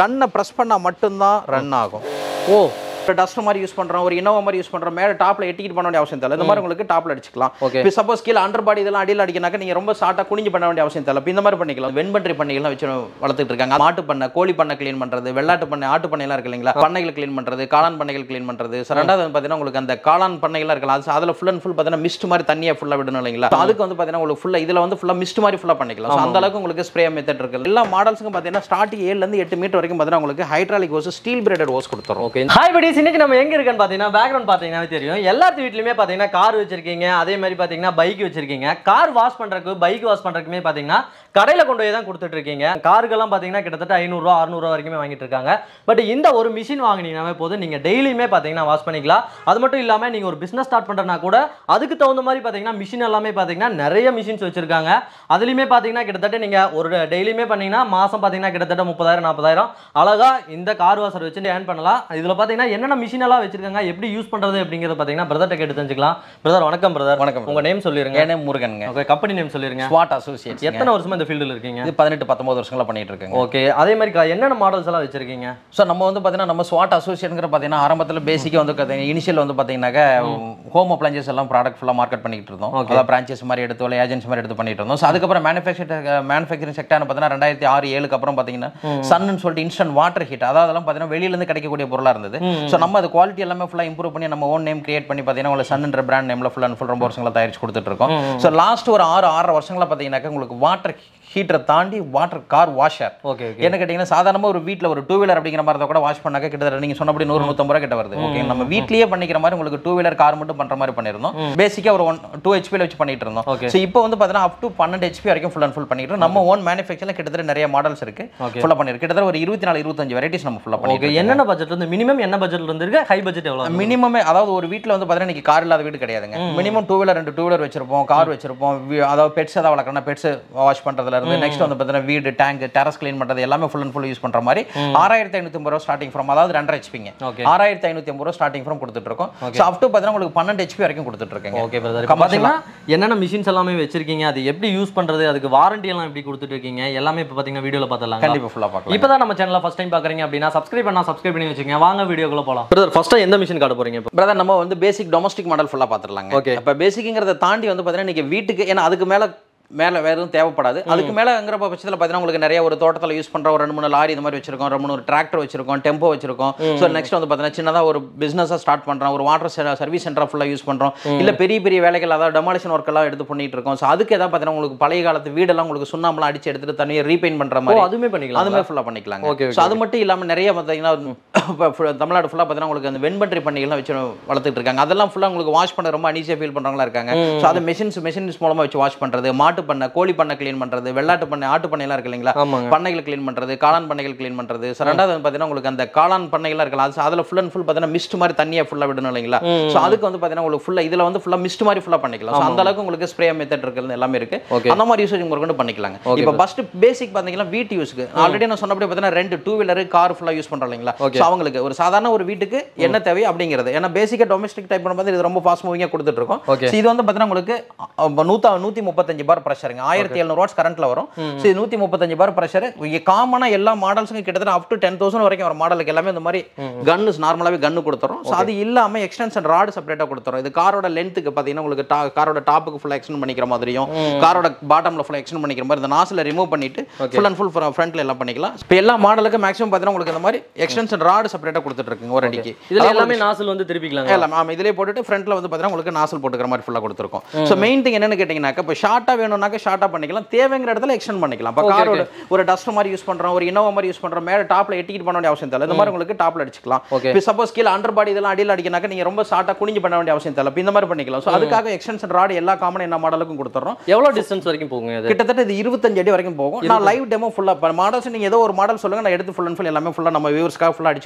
கண்ணை ப்ரெஸ் பண்ணால் மட்டும்தான் ரன் ஆகும் ஓ இப்போ டஸ்டர் மாதிரி யூஸ் பண்ணுறோம் ஒரு இனோவா மாதிரி யூஸ் பண்ணுறோம் மேலே டாப்பில் எட்டிக்கிட்டு பண்ண வேண்டிய அவசியம் தேவை இந்த மாதிரி உங்களுக்கு டாப்பில் அடிச்சுக்கலாம் Okay. இப்போ சப்போஸ் கீழே அண்டர் பாடி இதெல்லாம் அடியில் அடிக்கினாக்க நீங்கள் ரொம்ப ஷார்ட்டாக குனிஞ்சு பண்ண வேண்டிய அவசியம் தேவை இப்போ இந்த மாதிரி பண்ணிக்கலாம் வெண்பன்றி பண்ணைகள்லாம் வச்சு வளர்த்துட்டு இருக்காங்க மாட்டு பண்ணை கோழி பண்ணை க்ளீன் பண்ணுறது வெள்ளாட்டு பண்ணை ஆட்டு பண்ணையெல்லாம் இருக்கு இல்லைங்களா பண்ணைகள் க்ளீன் பண்ணுறது காளான் பண்ணைகள் க்ளீன் பண்ணுறது ஸோ ரெண்டாவது வந்து பார்த்தீங்கன்னா உங்களுக்கு அந்த காளான் பண்ணைகள்லாம் இருக்கலாம் அது அதில் ஃபுல் அண்ட் ஃபுல் பார்த்தீங்கன்னா மிஸ்ட் மாதிரி தண்ணியை ஃபுல்லாக விடணும் இல்லைங்களா So அதுக்கு வந்து பார்த்தீங்கன்னா உங்களுக்கு ஃபுல்லாக இதில் வந்து ஃபுல்லாக மிஸ்ட் மாதிரி ஃபுல்லாக பண்ணிக்கலாம் So அந்த அளவுக்கு உங்களுக்கு ஸ்ப்ரே மெத்தட் இருக்கு எல்லா மாடல்ஸுக்கும் பார்த்தீங்கன்னா ஸ்டார்டிங் ஏழுலேருந்து எட்டு மீட்டர் வரைக்கும் பார்த்தீங்கன்னா உங்களுக்கு hydraulic hose steel braided hose கொடுத்துரும் ஓகே ஹாய் படிஸ் இன்னைக்கு நம்ம எங்க இருக்கேன்னு பார்த்தீங்கன்னா பேக்ரவுண்ட் பார்த்தீங்கன்னா தெரியும் எல்லாத்து வீட்லயுமே பார்த்தீங்கன்னா கார் வச்சிருக்கீங்க அதே மாதிரி பார்த்தீங்கன்னா பைக் வச்சிருக்கீங்க கார் வாஷ் பண்றதுக்கு பைக் வாஷ் பண்றதுக்குமே பார்த்தீங்கன்னா கடையில் கொண்டு போய் தான் கொடுத்துட்டு இருக்கீங்க காருக்கெல்லாம் பார்த்தீங்கன்னா கிட்டத்தட்ட ஐநூறுரூவா அறுநூறுவா வரைக்குமே வாங்கிட்டு இருக்காங்க பட் இந்த ஒரு மிஷின் வாங்கினீங்கன்னாவே போதும் நீங்கள் டெய்லியுமே பார்த்தீங்கன்னா வாஷ் பண்ணிக்கலாம் அது மட்டும் இல்லாமல் நீங்கள் ஒரு பிஸ்னஸ் ஸ்டார்ட் பண்ணுறனா கூட அதுக்கு தகுந்த மாதிரி பார்த்தீங்கன்னா மிஷின் எல்லாமே பார்த்தீங்கன்னா நிறைய மிஷின்ஸ் வச்சிருக்காங்க அதுலேயுமே பார்த்தீங்கன்னா கிட்டத்தட்ட நீங்கள் ஒரு டெய்லியுமே பண்ணீங்கன்னா மாதம் பார்த்தீங்கன்னா கிட்டத்தட்ட முப்பதாயிரம் நாற்பதாயிரம் அழகா இந்த கார் வாஷர் வச்சு ஏர்ன் பண்ணலாம் இதில் பார்த்தீங்கன்னா என்னென்ன மிஷின் எல்லாம் வச்சிருக்காங்க எப்படி யூஸ் பண்ணுறது அப்படிங்கிறத பார்த்தீங்கன்னா பிரதர்ட்ட கேட்டு தெரிஞ்சுக்கலாம் பிரதர் வணக்கம் பிரதர் வணக்கம். உங்கள் நேம் சொல்லிருங்க என் name முருகனுங்க ஓகே கம்பெனி நேம் சொல்லிருங்க ஸ்வாட் அசோசியேட்ஸ் எத்தனை வருஷமா இந்த ஃபீல்டில் இருக்கீங்க இது பதினெட்டு பத்தொன்பது வருஷங்களா பண்ணிட்டு இருக்கேங்க ஓகே அதே மாதிரி க- என்னென்ன மாடல்ஸ் எல்லாம் வச்சிருக்கீங்க ஸோ நம்ம வந்து பார்த்தீங்கன்னா நம்ம ஸ்வாட் அசோசியேட்ங்கிற பார்த்தீங்கன்னா ஆரம்பத்தில் பேசிக்காக வந்து இனிஷியல் வந்து பார்த்தீங்கன்னாக்க ஹோம் அப்ளைன்சஸ் எல்லாம் ப்ராடக்ட் ஃபுல்லாக மார்க்கெட் பண்ணிட்டு இருந்தோம் அதாவது பிரான்ச்சஸ் மாதிரி எடுத்து இல்லை ஏஜென்சி மாதிரி எடுத்து பண்ணிட்டு இருந்தோம் ஸோ அதுக்கப்புறம் மேனுஃபேக்சர் மேனுஃபேக்சரிங் செக்டர்னு பார்த்தீங்கன்னா ரெண்டாயிரத்தி ஆறு ஏழுக்கு அப்புறம் பார்த்தீங்கன்னா சன்னு சொல்லிட்டு இன்ஸ்டன்ட் வாட்டர் ஹீட் அதாவது அதெல்லாம் பார்த்தீங்கன்னா வெளியிலேருந்து கிடைக்கக்கூடிய பொருளாக இருந்தது ஸோ நம்ம அது குவாலிட்டி எல்லாமே ஃபுல்லாக இம்ப்ரூவ் பண்ணி நம்ம ஓன் நேம் கிரியேட் பண்ணி பார்த்தீங்கன்னா உங்களுக்கு சன்ன்ற பிராண்ட் நேமில் ஃபுல் அண்ட் ஃபுல் ரொம்ப வருஷங்களா தயாரிச்சு கொடுத்துட்டு இருக்கோம் ஸோ லாஸ்ட் ஒரு ஆறு ஆறரை வருஷங்களா பார்த்தீங்கன்னாக்க உங்களுக்கு வாட்டர் ஹீட்டரை தாண்டி water car washer okay okay என்ன கேட்டிங்கன்னா சாதாரணமா ஒரு வீட்ல ஒரு டூ வீலர் அப்படிங்கிற மாதிரி இருந்தா கூட வாஷ் பண்ணாக்க கிட்டத்தட்ட நீங்க சொன்னபடி நூறு நூற்றம்பது ரூபா கிட்ட வருது ஓகே நம்ம வீட்லயே பண்ணிக்கிற மாதிரி உங்களுக்கு டூ வீலர் கார் மட்டும் பண்ற மாதிரி பண்ணிருந்தோம் பேசிக்கா ஒரு ஒன் டூ ஹெச்பியில் வச்சு பண்ணிட்டு இருந்தோம் Okay. ஸோ இப்போ வந்து பார்த்தீங்கன்னா அப் டு பன்னெண்டு ஹெச்பி வரைக்கும் ஃபுல் அண்ட் ஃபுல் பண்ணிட்டு இருக்கோம். நம்ம ஓன் மேனுஃபேக்சரில் கிட்டத்தட்ட நிறைய மாடல்ஸ் இருக்கு Okay. ஃபுல்லாக பண்ணிருக்கு கிட்டத்தட்ட ஒரு இருபத்தி நாலு இருபத்தஞ்சு வெரைட்டிஸ் நம்ம ஃபுல்லாக ஓகே பண்ணிட்டு என்னென்ன பட்ஜெட் இருந்து மினிமம் என்ன பட்ஜெட்ல இருந்து இருக்கு ஹை பட்ஜெட் எவ்வளோ மினிமமே அதாவது ஒரு வீட்ல வந்து பார்த்தீங்கன்னா இன்னைக்கு கார் இல்லாத வீடு கிடையாதுங்க மினிமம் டூ வீலர் ரெண்டு டூ வீலர் வச்சிருப்போம் கார் வச்சிருப்போம் வீ- அதாவது பெட்ஸ் ஏதாவது வளர்க்கணும் பெட்ஸ் வாஷ் பண்றதுல இருந்து நெக்ஸ்ட் வந்து பார்த்தீங்கன்னா வீடு டேங்க் டெரஸ் க்ளீன் பண்றது எல்லாமே ஃபுல் அண்ட் ஃபுல் யூஸ் பண்ற மாதிரி ஆறாயிரத்தி ஐநூத்தி ஐம்பது ரூபா ஸ்டார்டிங் ஃப்ரம் அதாவது ரெண்டரை ஹெச்பிங்க Okay. ஆறாயிரத்தி ஐநூத்தி ஐம்பது ரூபா ஸ்டார்டிங் ஃப்ரம் கொடுத்துட்டு இருக்கோம் ஸோ அப் டு பார்த்தீங்கன்னா உங்களுக்கு பன்னெண்டு ஹெச்பி வரைக்கும் கொடுத்துட்டு இருக்கேங்க ஓகே பிரதர் இப்போ பார்த்தீங்கன்னா என்னென்ன மிஷின்ஸ் எல்லாமே வச்சிருக்கீங்க அது எப்படி யூஸ் பண்றது அதுக்கு வாரண்டி எல்லாம் எப்படி கொடுத்துட்டு இருக்கீங்க எல்லாமே இப்போ பார்த்தீங்கன்னா வீடியோல பார்த்துலாம் கண்டிப்பா ஃபுல்லாக பார்க்கலாம் இப்பதான் நம்ம சேனலை ஃபர்ஸ்ட் டைம் பார்க்குறீங்க அப்படின்னா சப்ஸ்கிரைப் பண்ணா சப்ஸ்கிரைப் பண்ணி வச்சுக்கோங்க வாங்க வீடியோக்குள்ள போலாம் பிரதர் ஃபர்ஸ்ட் எந்த மிஷின் காட்ட போறீங்க இப்போ பிரதர் நம்ம வந்து பேசிக் டொமஸ்டிக் மாடல் ஃபுல்லாக பார்த்துடலாங்க Okay. இப்போ பேசிக்ங்கிறத தாண்டி வந்து பார்த்தீங்கன்னா இன்னைக்கு வீட்டுக்கு ஏன்னா அதுக்கு மேலே மேலே வேற எதுவும் தேவைப்படாது அதுக்கு மேலேங்கிற பட்சத்தில் பார்த்தீங்கன்னா உங்களுக்கு நிறைய ஒரு தோட்டத்தில் யூஸ் பண்ணுற ஒரு ரெண்டு மூணு லாரி இந்த மாதிரி வச்சிருக்கோம் ரெண்டு மூணு டிராக்டர் வச்சிருக்கோம் டெம்போ வச்சிருக்கோம் ஸோ நெக்ஸ்ட் வந்து பார்த்தீங்கன்னா சின்னதாக ஒரு பிஸ்னஸாக ஸ்டார்ட் பண்ணுறோம் ஒரு வாட்டர் சர்வீஸ் சென்டர் ஃபுல்லாக யூஸ் பண்ணுறோம் இல்லை பெரிய பெரிய வேலைகள் அதாவது டெமாலிஷன் ஒர்க் எல்லாம் எடுத்து பண்ணிட்டு இருக்கோம் ஸோ அதுக்கு ஏதாவது பார்த்தீங்கன்னா உங்களுக்கு பழைய காலத்து வீடெல்லாம் உங்களுக்கு சுண்ணாம்பெல்லாம் அடிச்சு எடுத்துட்டு தனியாக ரீபெயிண்ட் பண்ணுற ஓ மாதிரி அதுமே பண்ணிக்கலாம் அதுமாதிரி ஃபுல்லாக பண்ணிக்கலாங்க Okay, ஸோ அது மட்டும் இல்லாமல் நிறைய பார்த்தீங்கன்னா இப்போ full- தமிழ்நாடு ஃபுல்லாக பார்த்தீங்கன்னா உங்களுக்கு அந்த வெண்பன்றி பண்ணைகள்லாம் வச்சு வளர்த்துட்டு இருக்காங்க அதெல்லாம் ஃபுல்லாக உங்களுக்கு வாஷ் பண்ண ரொம்ப அனீசியாக ஃபீல் பண்ணுறவங்களா இருக்காங்க ஸோ அது மெஷின்ஸ் மெஷின்ஸ் மூலமாக வச்சு வாஷ் பண்ணுறது மாட்டு பண்ணை கோழி பண்ணை க்ளீன் பண்ணுறது வெள்ளாட்டு பண்ணை ஆட்டு பண்ணையெல்லாம் இருக்கு இல்லைங்களா ஆமாங்க பண்ணைகள் க்ளீன் பண்ணுறது காளான் பண்ணைகள் க்ளீன் பண்ணுறது ஸோ ரெண்டாவது வந்து பார்த்தீங்கன்னா உங்களுக்கு அந்த காளான் பண்ணைகள்லாம் இருக்கலாம் அது அதில் ஃபுல் அண்ட் ஃபுல் பார்த்தீங்கன்னா மிஸ்ட் மாதிரி தண்ணியை ஃபுல்லாக விடணும் இல்லைங்களா ஸோ அதுக்கு வந்து பார்த்தீங்கன்னா உங்களுக்கு ஃபுல்லாக இதில் வந்து ஃபுல்லாக மிஸ்ட் மாதிரி ஃபுல்லாக பண்ணிக்கலாம் ஸோ அந்த அளவுக்கு உங்களுக்கு ஸ்ப்ரே மெத்தட் இருக்குது எல்லாமே இருக்கு Okay. அந்த மாதிரி யூசேஜ் முறை கொண்டு பண்ணிக்கலாங்க இப்போ ஃபர்ஸ்ட் பேசிக் பார்த்தீங்கன்னா வீட்டு யூஸ்க்கு ஆல்ரெடி நான் சொன்னபடி பார்த்தீங்கன்னா ரெண்டு டூ வீலர் கார் ஃபுல்லாக யூஸ் பண்ணுறோம் இல்லைங்களா ஸோ அவங்களுக்கு ஒரு சாதாரண ஒரு வீட்டுக்கு என்ன தேவை அப்படிங்கிறது ஏன்னா பேசிக்காக டொமஸ்டிக் டைப் பண்ணும்போது இது ரொம்ப ஃபாஸ்ட் மூவிங்காக கொடுத்துட்டு இருக்கோம் Okay. So இது வந்து பார்த்தீங்கன்னா உங்களுக்கு அஹ், நூத்தா நூற்றி முப்பத்தஞ்சு பார் ப்ரெஷருங்க ஆயிரத்தி எழுநூறு வாட்ஸ் கரண்ட்ல வரும் ஸோ இது நூற்றி முப்பத்தஞ்சு பார் ப்ரெஷர் இங்கே காமனாக எல்லா மாடல்ஸுங்க கிட்டத்தட்ட அப் டு டென் தௌசண்ட் வரைக்கும் வர மாடலுக்கு எல்லாமே இந்த மாதிரி கன்னு நார்மலாகவே கன்னு கொடுத்துறோம் ஸோ அது இல்லாமல் எக்ஸ்டென்ஷன் ராடு செப்பரேட்டாக கொடுத்துறோம் இது காரோட லென்த்துக்கு பார்த்தீங்கன்னா உங்களுக்கு டா காரோட டாப்புக்கு ஃபுல்லாக எக்ஸ்டெண்ட் பண்ணிக்கிற மாதிரியும் காரோட பாட்டமில் ஃபுல்லாக எக்ஸ்டெண்ட் பண்ணிக்கிற மாதிரி இந்த நாசில் ரிமூவ் பண்ணிட்டு ஃபுல் அண்ட் ஃபுல் ஃப்ரண்ட்ல எல்லாம் பண்ணிக்கலாம் இப்போ எல்லா மாடலுக்கு மேக்ஸிமம் பார்த்தீங்கன்னா உங்களுக்கு இந்த மாதிரி எக்ஸ்டென்ஷன் ராடு செப்பரேட்டாக கொடுத்துட்டு இருக்குங்க ஒரு அடிக்கு இதுல எல்லாமே நாசல் வந்து திருப்பிக்கலாம் எல்லாம் ஆமாம் இதிலே போட்டுட்டு ஃப்ரண்ட்ல வந்து பார்த்தீங்கன்னா உங்களுக்கு நாசல் போட்டுக்கிற மாதிரி ஃபுல்லாக கொடுத்துருக்கோம் ஸோ மெயின் திங் என்னன்னு கேட்டிங்கனாக்கா இப்போ ஷார்ட்டாக வேணும்னாக்க ஷார்ட்டாக பண்ணிக்கலாம் தேவைங்கிற இடத்துல எக்ஸ்டெண்ட் பண்ணிக்கலாம் இப்போ காரோட ஒரு டஸ்டர் மாதிரி யூஸ் பண்ணுறோம் ஒரு இனோவா மாதிரி யூஸ் பண்ணுறோம் மேலே டாப்பில் எட்டிக்கிட்டு பண்ண வேண்டிய அவசியம் தேவை இந்த மாதிரி உங்களுக்கு டாப்பில் அடிச்சுக்கலாம் Okay. இப்போ சப்போஸ் கீழே அண்டர் பாடி இதெல்லாம் அடியில் அடிக்கினாக்க நீங்கள் ரொம்ப ஷார்ட்டாக குனிஞ்சு பண்ண வேண்டிய அவசியம் தேவை இப்போ இந்த மாதிரி பண்ணிக்கலாம் ஸோ அதுக்காக எக்ஸ்டென்ஷன் ராடு எல்லா காமன் என்ன மாடலுக்கும் கொடுத்துறோம் எவ்வளவு டிஸ்டன்ஸ் வரைக்கும் போகுங்க இது கிட்டத்தட்ட இது இருபத்தஞ்சு அடி வரைக்கும் போகும் நான் லைவ் டெமோ ஃபுல்லாக இப்போ மாடல்ஸ் நீங்கள் ஏதோ ஒரு மாடல் சொல்லுங்க நான் எடுத்து ஃபுல் அண்ட் ஃபுல் எல்லாமே ஃபுல்லாக நம்ம வியூவர்ஸ்க்காக ஃபுல்லாக அடிச்சு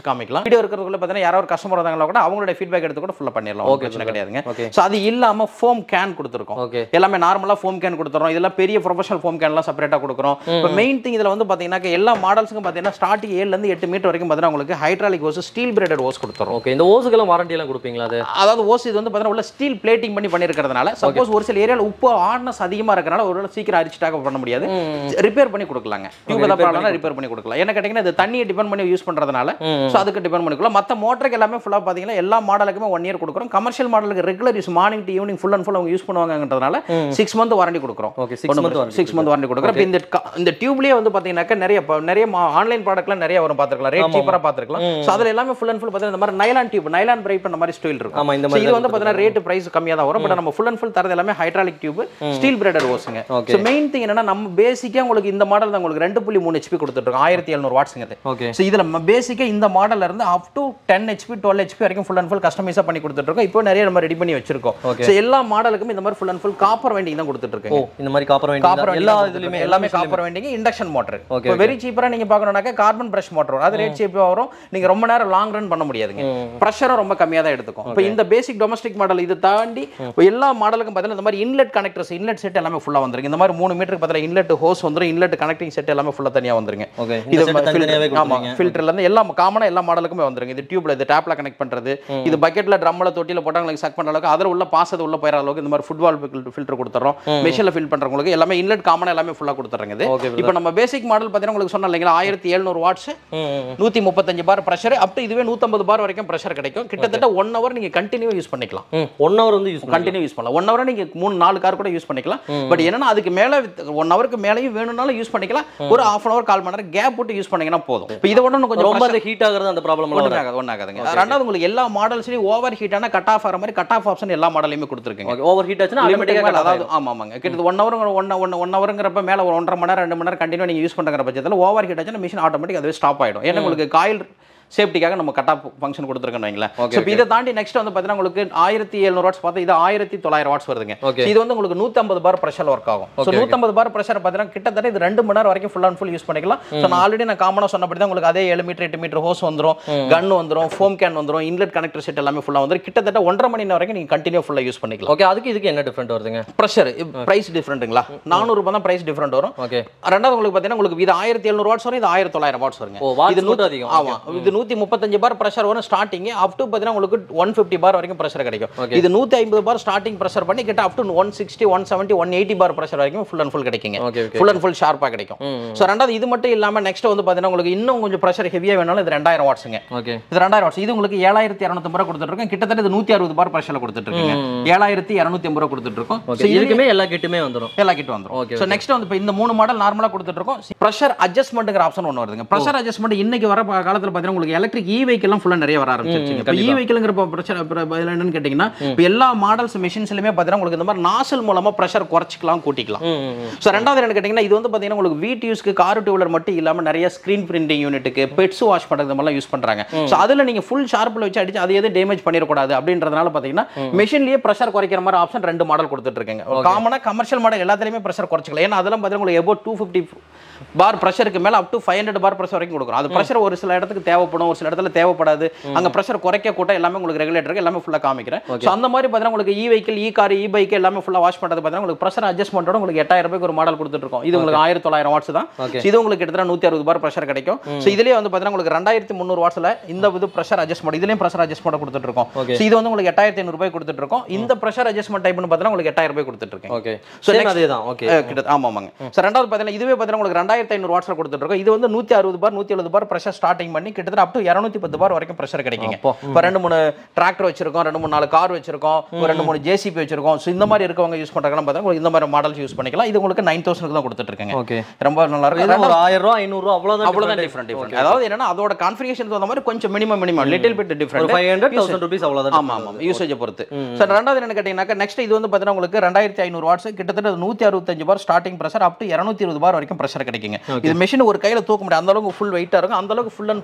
காமிக்கலாம் வீடியோ இருக்கிறதுக்குள்ள பார்த்தீங்கன்னா யாரோ ஒரு கஸ்டமர் வந்தாங்களா கூட அவங்களுடைய ஃபீட்பேக் எடுத்து கூட ஃபுல்லாக பண்ணிடலாம் Okay, ஓகே பிரச்சனை brother. கிடையாதுங்க Okay. ஸோ அது இல்லாம ஃபோம் கேன் கொடுத்துருக்கோம் ஓகே எல்லாமே நார்மலாக ஃபோம் கேன் கொடுத்துறோம் இதெல்லாம் பெரிய ப்ரொஃபஷனல் ஃபோம் கேன்லாம் செப்பரேட்டாக கொடுக்குறோம் இப்போ மெயின் திங் இதில் வந்து பார்த்தீங்கன்னா எல்லா மாடல்ஸுக்கும் பார்த்தீங்கன்னா ஸ்டார்டிங் ஏழுலேருந்து எட்டு மீட்டர் வரைக்கும் பார்த்தீங்கன்னா உங்களுக்கு hydraulic hose steel braided hose கொடுத்துறோம் ஓகே இந்த ஓஸுக்கெல்லாம் வாரண்டி எல்லாம் கொடுப்பீங்களா அது அதாவது ஓஸ் இது வந்து பார்த்தீங்கன்னா உள்ள ஸ்டீல் பிளேட்டிங் பண்ணி பண்ணியிருக்கிறதுனால சப்போஸ் ஒரு சில ஏரியாவில் உப்பு ஹார்ட்னஸ் அதிகமாக இருக்கறனால ஒரு வேளை சீக்கிரம் அரிச்சிட்டாக பண்ண முடியாது ரிப்பேர் பண்ணி கொடுக்கலாங்க டியூப் ஏதாவது ப்ராப்ளம்னா ரிப்பேர் பண்ணி கொடுக்கலாம் என்ன கேட்டிங்கன்னா இது தண்ணியை டிபெண்ட் பண்ணி யூஸ் பண்ணுறதுனால ஸோ அதுக்கு டிபெண்ட் பண்ணிக்கலாம் மற்ற மோட்டருக்கு எல்லாமே ஃபுல்லாக பார்த்தீங்கன்னா எல்லா மாடலுக்குமே ஒன் இயர் கொடுக்குறோம் கமர்ஷியல் மாடலுக்கு regular use morning to evening full and full அவங்க யூஸ் பண்ணுவாங்கன்றதுனால சிக்ஸ் மந்த் வாரண்டி கொடுக்குறோம் okay six month warranty six month warranty கொடுக்குறோம் இப்போ இந்த க- இந்த டியூப்லேயே வந்து பார்த்தீங்கன்னாக்கா நிறைய ப- நிறைய ஆன்லைன் ப்ராடக்ட்லாம் நிறைய வரும் பார்த்துருக்கலாம் ரேட் சீப்பராக பார்த்துருக்கலாம் ஸோ அதில் எல்லாமே ஃபுல் அண்ட் ஃபுல் பார்த்தீங்கன்னா இந்த மாதிரி நைலான் டியூப் நைலான் பிரைப் அந்த மாதிரி ஸ்டீல் இருக்கும் ஆமா இந்த So மாதிரி இது வந்து பார்த்தீங்கன்னா ரேட் பிரைஸ் கம்மியாக தான் வரும் பட் நம்ம ஃபுல் அண்ட் ஃபுல் தரது எல்லாமே ஹைட்ராலிக் டியூப் ஸ்டீல் பிரேடர் ஓஸுங்க Okay. ஸோ மெயின் திங் என்னன்னா நம்ம பேசிக்காக உங்களுக்கு இந்த மாடல் தான் உங்களுக்கு ரெண்டு புள்ளி மூணு ஹெச்பி கொடுத்துருக்கோம் ஆயிரத்தி எழுநூறு வாட்ஸுங்க இது ஓகே ஸோ இதில் பேசிக்காக இந்த மாடல்ல இருந்து up to ten HP twelve HP வரைக்கும் ஃபுல் அண்ட் ஃபுல் கஸ்டமைஸாக பண்ணி கொடுத்துட்ருக்கோம் இப்போ நிறைய நம்ம ரெடி பண்ணி வச்சிருக்கோம் Okay. ஸோ எல்லா மாடலுக்கும் இந்த மாதிரி full and full copper winding தான் கொடுத்துட்ருக்கோம் ஓ இந்த மாதிரி காப்பர் காப்பர் வேண்டி எல்லா இதுலயுமே எல்லாமே copper winding induction motor Okay, இப்போ வெரி சீப்பரா நீங்க பார்க்கணும்னாக்கா கார்பன் பிரஷ் மோட்டர் வரும் அது ரேட் சீப்பாக வரும் நீங்க ரொம்ப நேரம் லாங் ரன் பண்ண முடியாதுங்க ப்ரெஷரும் ரொம்ப கம்மியா தான் எடுத்துக்கும் இப்போ இந்த பேசிக் டொமஸ்டிக் மாடல் இது தாண்டி இப்போ எல்லா மாடலுக்கும் பார்த்தீங்கன்னா இந்த மாதிரி இன்லெட் கனெக்டர்ஸ் இன்லெட் செட் எல்லாமே ஃபுல்லா வந்துருங்க இந்த மாதிரி மூணு மீட்டருக்கு பார்த்தீங்கன்னா இன்லெட் ஹோஸ் வந்துரும் இன்லெட் கனெக்டிங் செட் எல்லாமே ஃபுல்லா தனியா வந்துருங்க ஓகே இது இந்த செட் தனித்தனியாவே filter- ஆமா கொடுப்பீங்க ஃபில்டர்ல இருந்து எல்லா காமனா எல்லா மாடலுக்குமே வந்துருங்க இது டியூப்ல இது டேப்ல கனெக்ட் பண்றது இது பக்கெட்ல ட்ரம்ல தொட்டில போட்டா உங்களுக்கு சக் பண்ற அளவுக்கு அதுல உள்ள பாசது உள்ள போயிற அளவுக்கு இந்த மாதிரி ஃபுட்பால் ஃபில்டர் கொடுத்துறோம் மெஷின்ல ஃபில் பண்றவங்களுக்கு எல்லாமே இன்லெட் காமனா எல்லாமே ஃபுல்லா கொடுத்துறங்க இது ஓகே இப்போ நம்ம பேசிக் மாடல் பார்த்தீங்கன்னா உங்களுக்கு சொன்ன இல்லைங்களா ஆயிரத்தி எழுநூறு வாட்ஸ் நூற்றி முப்பத்தஞ்சு பார் ப்ரெஷர் அப் டு இதுவே நூற்றம்பது பார் வரைக்கும் ப்ரெஷர் கிடைக்கும் கிட்டத்தட்ட ஒன் ஹவர் நீங்கள் கண்டினியூ யூஸ் பண்ணிக்கலாம் ஒன் ஹவர் வந்து யூஸ் பண்ணி கண்டினியூ யூஸ் பண்ணலாம் ஒன் ஹவர் நீங்கள் மூணு நாலு கார் கூட யூஸ் பண்ணிக்கலாம் பட் என்னன்னா அதுக்கு மேலே ஒன் ஹவருக்கு மேலேயும் வேணும்னாலும் யூஸ் பண்ணிக்கலாம் ஒரு ஆஃப் அன் ஹவர் கால் மணி நேரம் கேப் விட்டு யூஸ் பண்ணீங்கன்னா போதும் இப்போ இதை விட இன்னும் கொஞ்சம் ரொம்ப அந்த ஹீட் ஆகுறது அந்த ப்ராப்ளம் எல்லாம் ஒன்றும் ஆகாது ஒன்றும் ஆகாதுங்க ரெண்டாவது உங்களுக்கு எல்லா மாடல்ஸ்லையும் ஓவர் ஹீட்டான கட் ஆஃப் ஆகிற மாதிரி கட் ஆஃப் ஆப்ஷன் எல்லா மாடலையுமே கொடுத்துருக்கீங்க ஓகே ஓவர் ஹீட் ஆச்சுன்னா லிமிட்டுக்கு மேல ஆட்டோமேட்டிக்கா அதாவது ஆமா ஆமாங்க கிட்ட one hour one one one ஹவருங்கிறப்ப மேல ஒரு ஒன்றரை மணி நேரம் ரெண்டு மணி நேரம் கண்டினியூ நீங்க யூஸ் பண்ற பட்சத்தில் ஓவர் ஹீட் ஆச்சுன்னா மிஷின் ஆட்டோமேட்டிக் அதுவே ஸ்டாப் ஆயிடும் ஏன்னா உங்களுக்கு காயில் சேஃப்டிக்காக நம்ம கட் ஆஃப் ஃபங்க்ஷன் கொடுத்துருக்கோம் வைங்களேன் Okay, ஸோ இதை தாண்டி நெக்ஸ்ட் வந்து பார்த்தீங்கன்னா உங்களுக்கு ஆயிரத்தி எழுநூறு வாட்ஸ் பார்த்தா இது ஆயிரத்தி தொள்ளாயிரம் வாட்ஸ் வருதுங்க Okay. So இது வந்து உங்களுக்கு நூற்றம்பது பார் ப்ரெஷர் ஒர்க் ஆகும் ஸோ Okay, நூற்றம்பது பார் ப்ரெஷர் பார்த்தீங்கன்னா கிட்டத்தட்ட இது ரெண்டு மணி நேரம் வரைக்கும் ஃபுல் அண்ட் ஃபுல் யூஸ் பண்ணிக்கலாம் ஸோ நான் ஆல்ரெடி நான் காமனாக சொன்னபடி தான் உங்களுக்கு அதே ஏழு மீட்டர் எட்டு மீட்டர் ஹோஸ் வந்துரும் கன் வந்துரும் ஃபோம் கேன் வந்துரும் இன்லெட் கனெக்டர் செட் எல்லாமே ஃபுல்லாக வந்துரும் கிட்டத்தட்ட ஒன்றரை மணி நேரம் வரைக்கும் நீங்கள் கண்டினியூ ஃபுல்லாக யூஸ் பண்ணிக்கலாம் ஓகே அதுக்கு இதுக்கு என்ன டிஃபரெண்ட் வருதுங்க ப்ரெஷர் ப்ரைஸ் டிஃப்ரெண்ட்டுங்களா நானூறுபா தான் ப்ரைஸ் டிஃப்ரெண்ட் வரும் ஓகே ரெண்டாவது உங்களுக்கு பார்த்தீங்கன்னா உங்களுக்கு இது ஆயிரத்தி எழுநூறு வாட்ஸ் வரும் இது ஆயிரத்தி தொள்ளாயிரம் வாட்ஸ் வருங்க ஓ வாட்ஸ் இது மட்டும் அதிகம் ஆமா இது நூத்தி முப்பத்தஞ்சு பார் ப்ரெஷர் வரும் ஸ்டார்டிங் அப் டு பார்த்தீங்கன்னா உங்களுக்கு ஒன் ஃபிஃப்டி பார் வரைக்கும் ப்ரெஷர் கிடைக்கும் Okay. இது நூத்தி ஐம்பது பார் ஸ்டார்டிங் ப்ரெஷர் பண்ணி கிட்ட up to one sixty one seventy one eighty bar pressure வரைக்கும் ஃபுல் அண்ட் ஃபுல் கிடைக்குங்க okay okay full and full ஷார்ப்பாக கிடைக்கும் ஸோ ரெண்டாவது இது மட்டும் இல்லாம நெக்ஸ்ட் வந்து பார்த்தீங்கன்னா உங்களுக்கு இன்னும் கொஞ்சம் ப்ரெஷர் ஹெவியாக வேணாலும் இது ரெண்டாயிரம் வாட்ஸுங்க ஓகே இது ரெண்டாயிரம் வாட்ஸ் இது உங்களுக்கு ஏழாயிரத்தி இரநூத்தம்பது ரூபா கொடுத்துருக்கோம் கிட்டத்தட்ட இது நூற்றி அறுபது பார் ப்ரெஷரில் கொடுத்துட்ருக்கீங்க ஏழாயிரத்தி இரநூத்தி ஐம்பது ரூபா கொடுத்துட்ருக்கோம் ஓகே இதுக்குமே எல்லா கிட்டுமே வந்துரும் எல்லா கிட்ட வந்துரும் Okay, ஸோ நெக்ஸ்ட் வந்து இப்போ இந்த மூணு மாடல் நார்மலாக கொடுத்துட்டு இருக்கோம் ப்ரெஷர் அட்ஜஸ்ட்மெண்ட்ங்கிற ஆப்ஷன் ஒன்று வருதுங்க ப்ரெஷர் அட்ஜஸ்ட்மெண்ட் இன்னைக்கு வர ப- காலத்துல பார்த்தீங்கன்னா உங்களுக்கு எலக்ட்ரிக் இ வெஹிக்கெல்லாம் ஃபுல்லாக நிறைய வர ஆரம்பிச்சிருச்சுங்க இப்போ இ வெஹிக்கிள்ங்கிற பிரச்சனை பதில் என்னன்னு கேட்டிங்கன்னா இப்போ எல்லா மாடல்ஸ் மிஷின்ஸ்லையுமே பார்த்தீங்கன்னா உங்களுக்கு இந்த மாதிரி நாசல் மூலமா ப்ரெஷர் குறைச்சிக்கலாம் கூட்டிக்கலாம் ம், ம், ம். ஸோ ரெண்டாவது என்ன கேட்டிங்கன்னா இது வந்து பார்த்தீங்கன்னா உங்களுக்கு வீட்டு யூஸ்க்கு கார் டூவலர் மட்டும் இல்லாமல் நிறைய ஸ்க்ரீன் பிரிண்டிங் யூனிட்டுக்கு பெட்ஸ் வாஷ் பண்ணுறது மாதிரிலாம் யூஸ் பண்ணுறாங்க ஸோ அதில் நீங்கள் ஃபுல் ஷார்ப்பில் வச்சு அடிச்சு அது எதுவும் டேமேஜ் பண்ணிடக்கூடாது அப்படின்றதுனால பார்த்தீங்கன்னா மிஷின்லேயே ப்ரெஷர் குறைக்கிற மாதிரி ஆப்ஷன் ரெண்டு மாடல் கொடுத்துட்ருக்கேங்க காமனாக கமர்ஷியல் மாடல் எல்லாத்துலேயுமே ப்ரெஷர் குறைச்சிக்கலாம் ஏன்னா அதெல்லாம் பார்த்தீங்கன்னா உங்களுக்கு எபோ டூ ஃபிஃப்டி பார் ப்ரெஷருக்கு மேலே up to five hundred bar pressure வரைக்கும் கொடுக்குறோம் அது ப்ரெஷர் ஒரு சில இடத்துக்கு தேவைப்படும் ஒரு சில இடத்துல தேவைப்படாது அங்கே ப்ரெஷர் குறைக்க கூட்ட எல்லாமே உங்களுக்கு ரெகுலேட்டருக்கு எல்லாமே ஃபுல்லாக காமிக்கிறேன் ஸோ அந்த மாதிரி பார்த்தீங்கன்னா உங்களுக்கு e vehicle e car e bike எல்லாமே ஃபுல்லாக வாஷ் பண்ணுறது பார்த்தீங்கன்னா உங்களுக்கு ப்ரெஷர் அட்ஜஸ்ட்மெண்ட்டோட உங்களுக்கு எட்டாயிரம் ரூபாய்க்கு ஒரு மாடல் கொடுத்துருக்கோம் இது உங்களுக்கு ஆயிரத்தி தொள்ளாயிரம் வாட்ஸ் தான் Okay. So இது உங்களுக்கு கிட்டத்தட்ட நூற்றி அறுபது பார் ப்ரெஷர் கிடைக்கும் ஸோ இதுலேயே வந்து பார்த்தீங்கன்னா உங்களுக்கு ரெண்டாயிரத்தி முந்நூறு வாட்ஸில் இந்த இது ப்ரெஷர் அட்ஜஸ்ட்மெண்ட் இதுலேயும் ப்ரெஷர் அட்ஜஸ்ட்மெண்ட் கொடுத்துட்ருக்கோம் Okay. ஸோ இது வந்து உங்களுக்கு எட்டாயிரத்தி ஐநூறுபாய் கொடுத்துட்ருக்கோம் இந்த ப்ரெஷர் அட்ஜஸ்ட்மெண்ட் டைப்னு பார்த்தீங்கன்னா உங்களுக்கு எட்டாயிரம் ரூபாய் கொடுத்துட்ருக்கேன் ஓகே So சேம் next- அதே தான் ஓகே அஹ் கிட்ட ஆமாம் ஆமாங்க சார் ரெண்டாவது பார்த்தீங்கன்னா இதுவே பார்த்தீங்கன்னா உங்களுக்கு ரெண்டாயிரத்தி ஐநூறு வாட்ஸில் கொடுத்துட்ருக்கோம் இது வந்து நூற்றி அறுபது பார் நூற்றி எழுபது பார் ப்ரெஷர் ஸ்டார்டிங் பண்ணி கிட்டத்தட்ட அப் டு இரநூத்தி பத்து பார் வரைக்கும் ப்ரெஷர் கிடைக்குங்க அப்போ. இப்போ ரெண்டு மூணு டிராக்டர் வச்சிருக்கோம் ரெண்டு மூணு நாலு கார் வச்சிருக்கோம் ஒரு ரெண்டு மூணு ஜேசிபி வச்சிருக்கோம் ஸோ இந்த மாதிரி இருக்கவங்க யூஸ் பண்ணுறாங்கன்னு பார்த்தீங்கன்னா உங்களுக்கு இந்த மாதிரி மாடல்ஸ் யூஸ் பண்ணிக்கலாம் இது உங்களுக்கு நைன் தௌசண்ட்க்கு தான் கொடுத்துட்ருக்கேங்க ஓகே ரொம்ப நல்லா இருக்கும் இது ஒரு ஆயிரம் ரூபா ஐநூறு ரூபா அவ்வளவுதான் அவ்வளோதான் டிஃப்ரெண்ட் டிஃப்ரெண்ட் அதாவது என்னன்னா அதோட கான்ஃபிகேஷன் தகுந்த மாதிரி கொஞ்சம் மினிமம் மினிமம் லிட்டில் பிட் ஒரு different five hundred thousand rupees அவ்வளவுதான் ஆமா ஆமா யூசேஜை பொறுத்து சார் ரெண்டாவது என்ன கேட்டீங்கன்னாக்கா நெக்ஸ்ட் இது வந்து பார்த்தீங்கன்னா உங்களுக்கு ரெண்டாயிரத்தி ஐநூறு வாட்ஸ் கிட்டத்தட்ட நூற்றி அறுபத்தஞ்சு bar starting pressure up to இரநூத்தி இருபது பார் வரைக்கும் ப்ரெஷர் கிடைக்குங்க இது மெஷின் ஒரு கையில் தூக்க முடியாது அந்த அளவுக்கு ஃபுல் வெயிட்டாக இருக்கும் அந்த அளவுக்கு full and full copper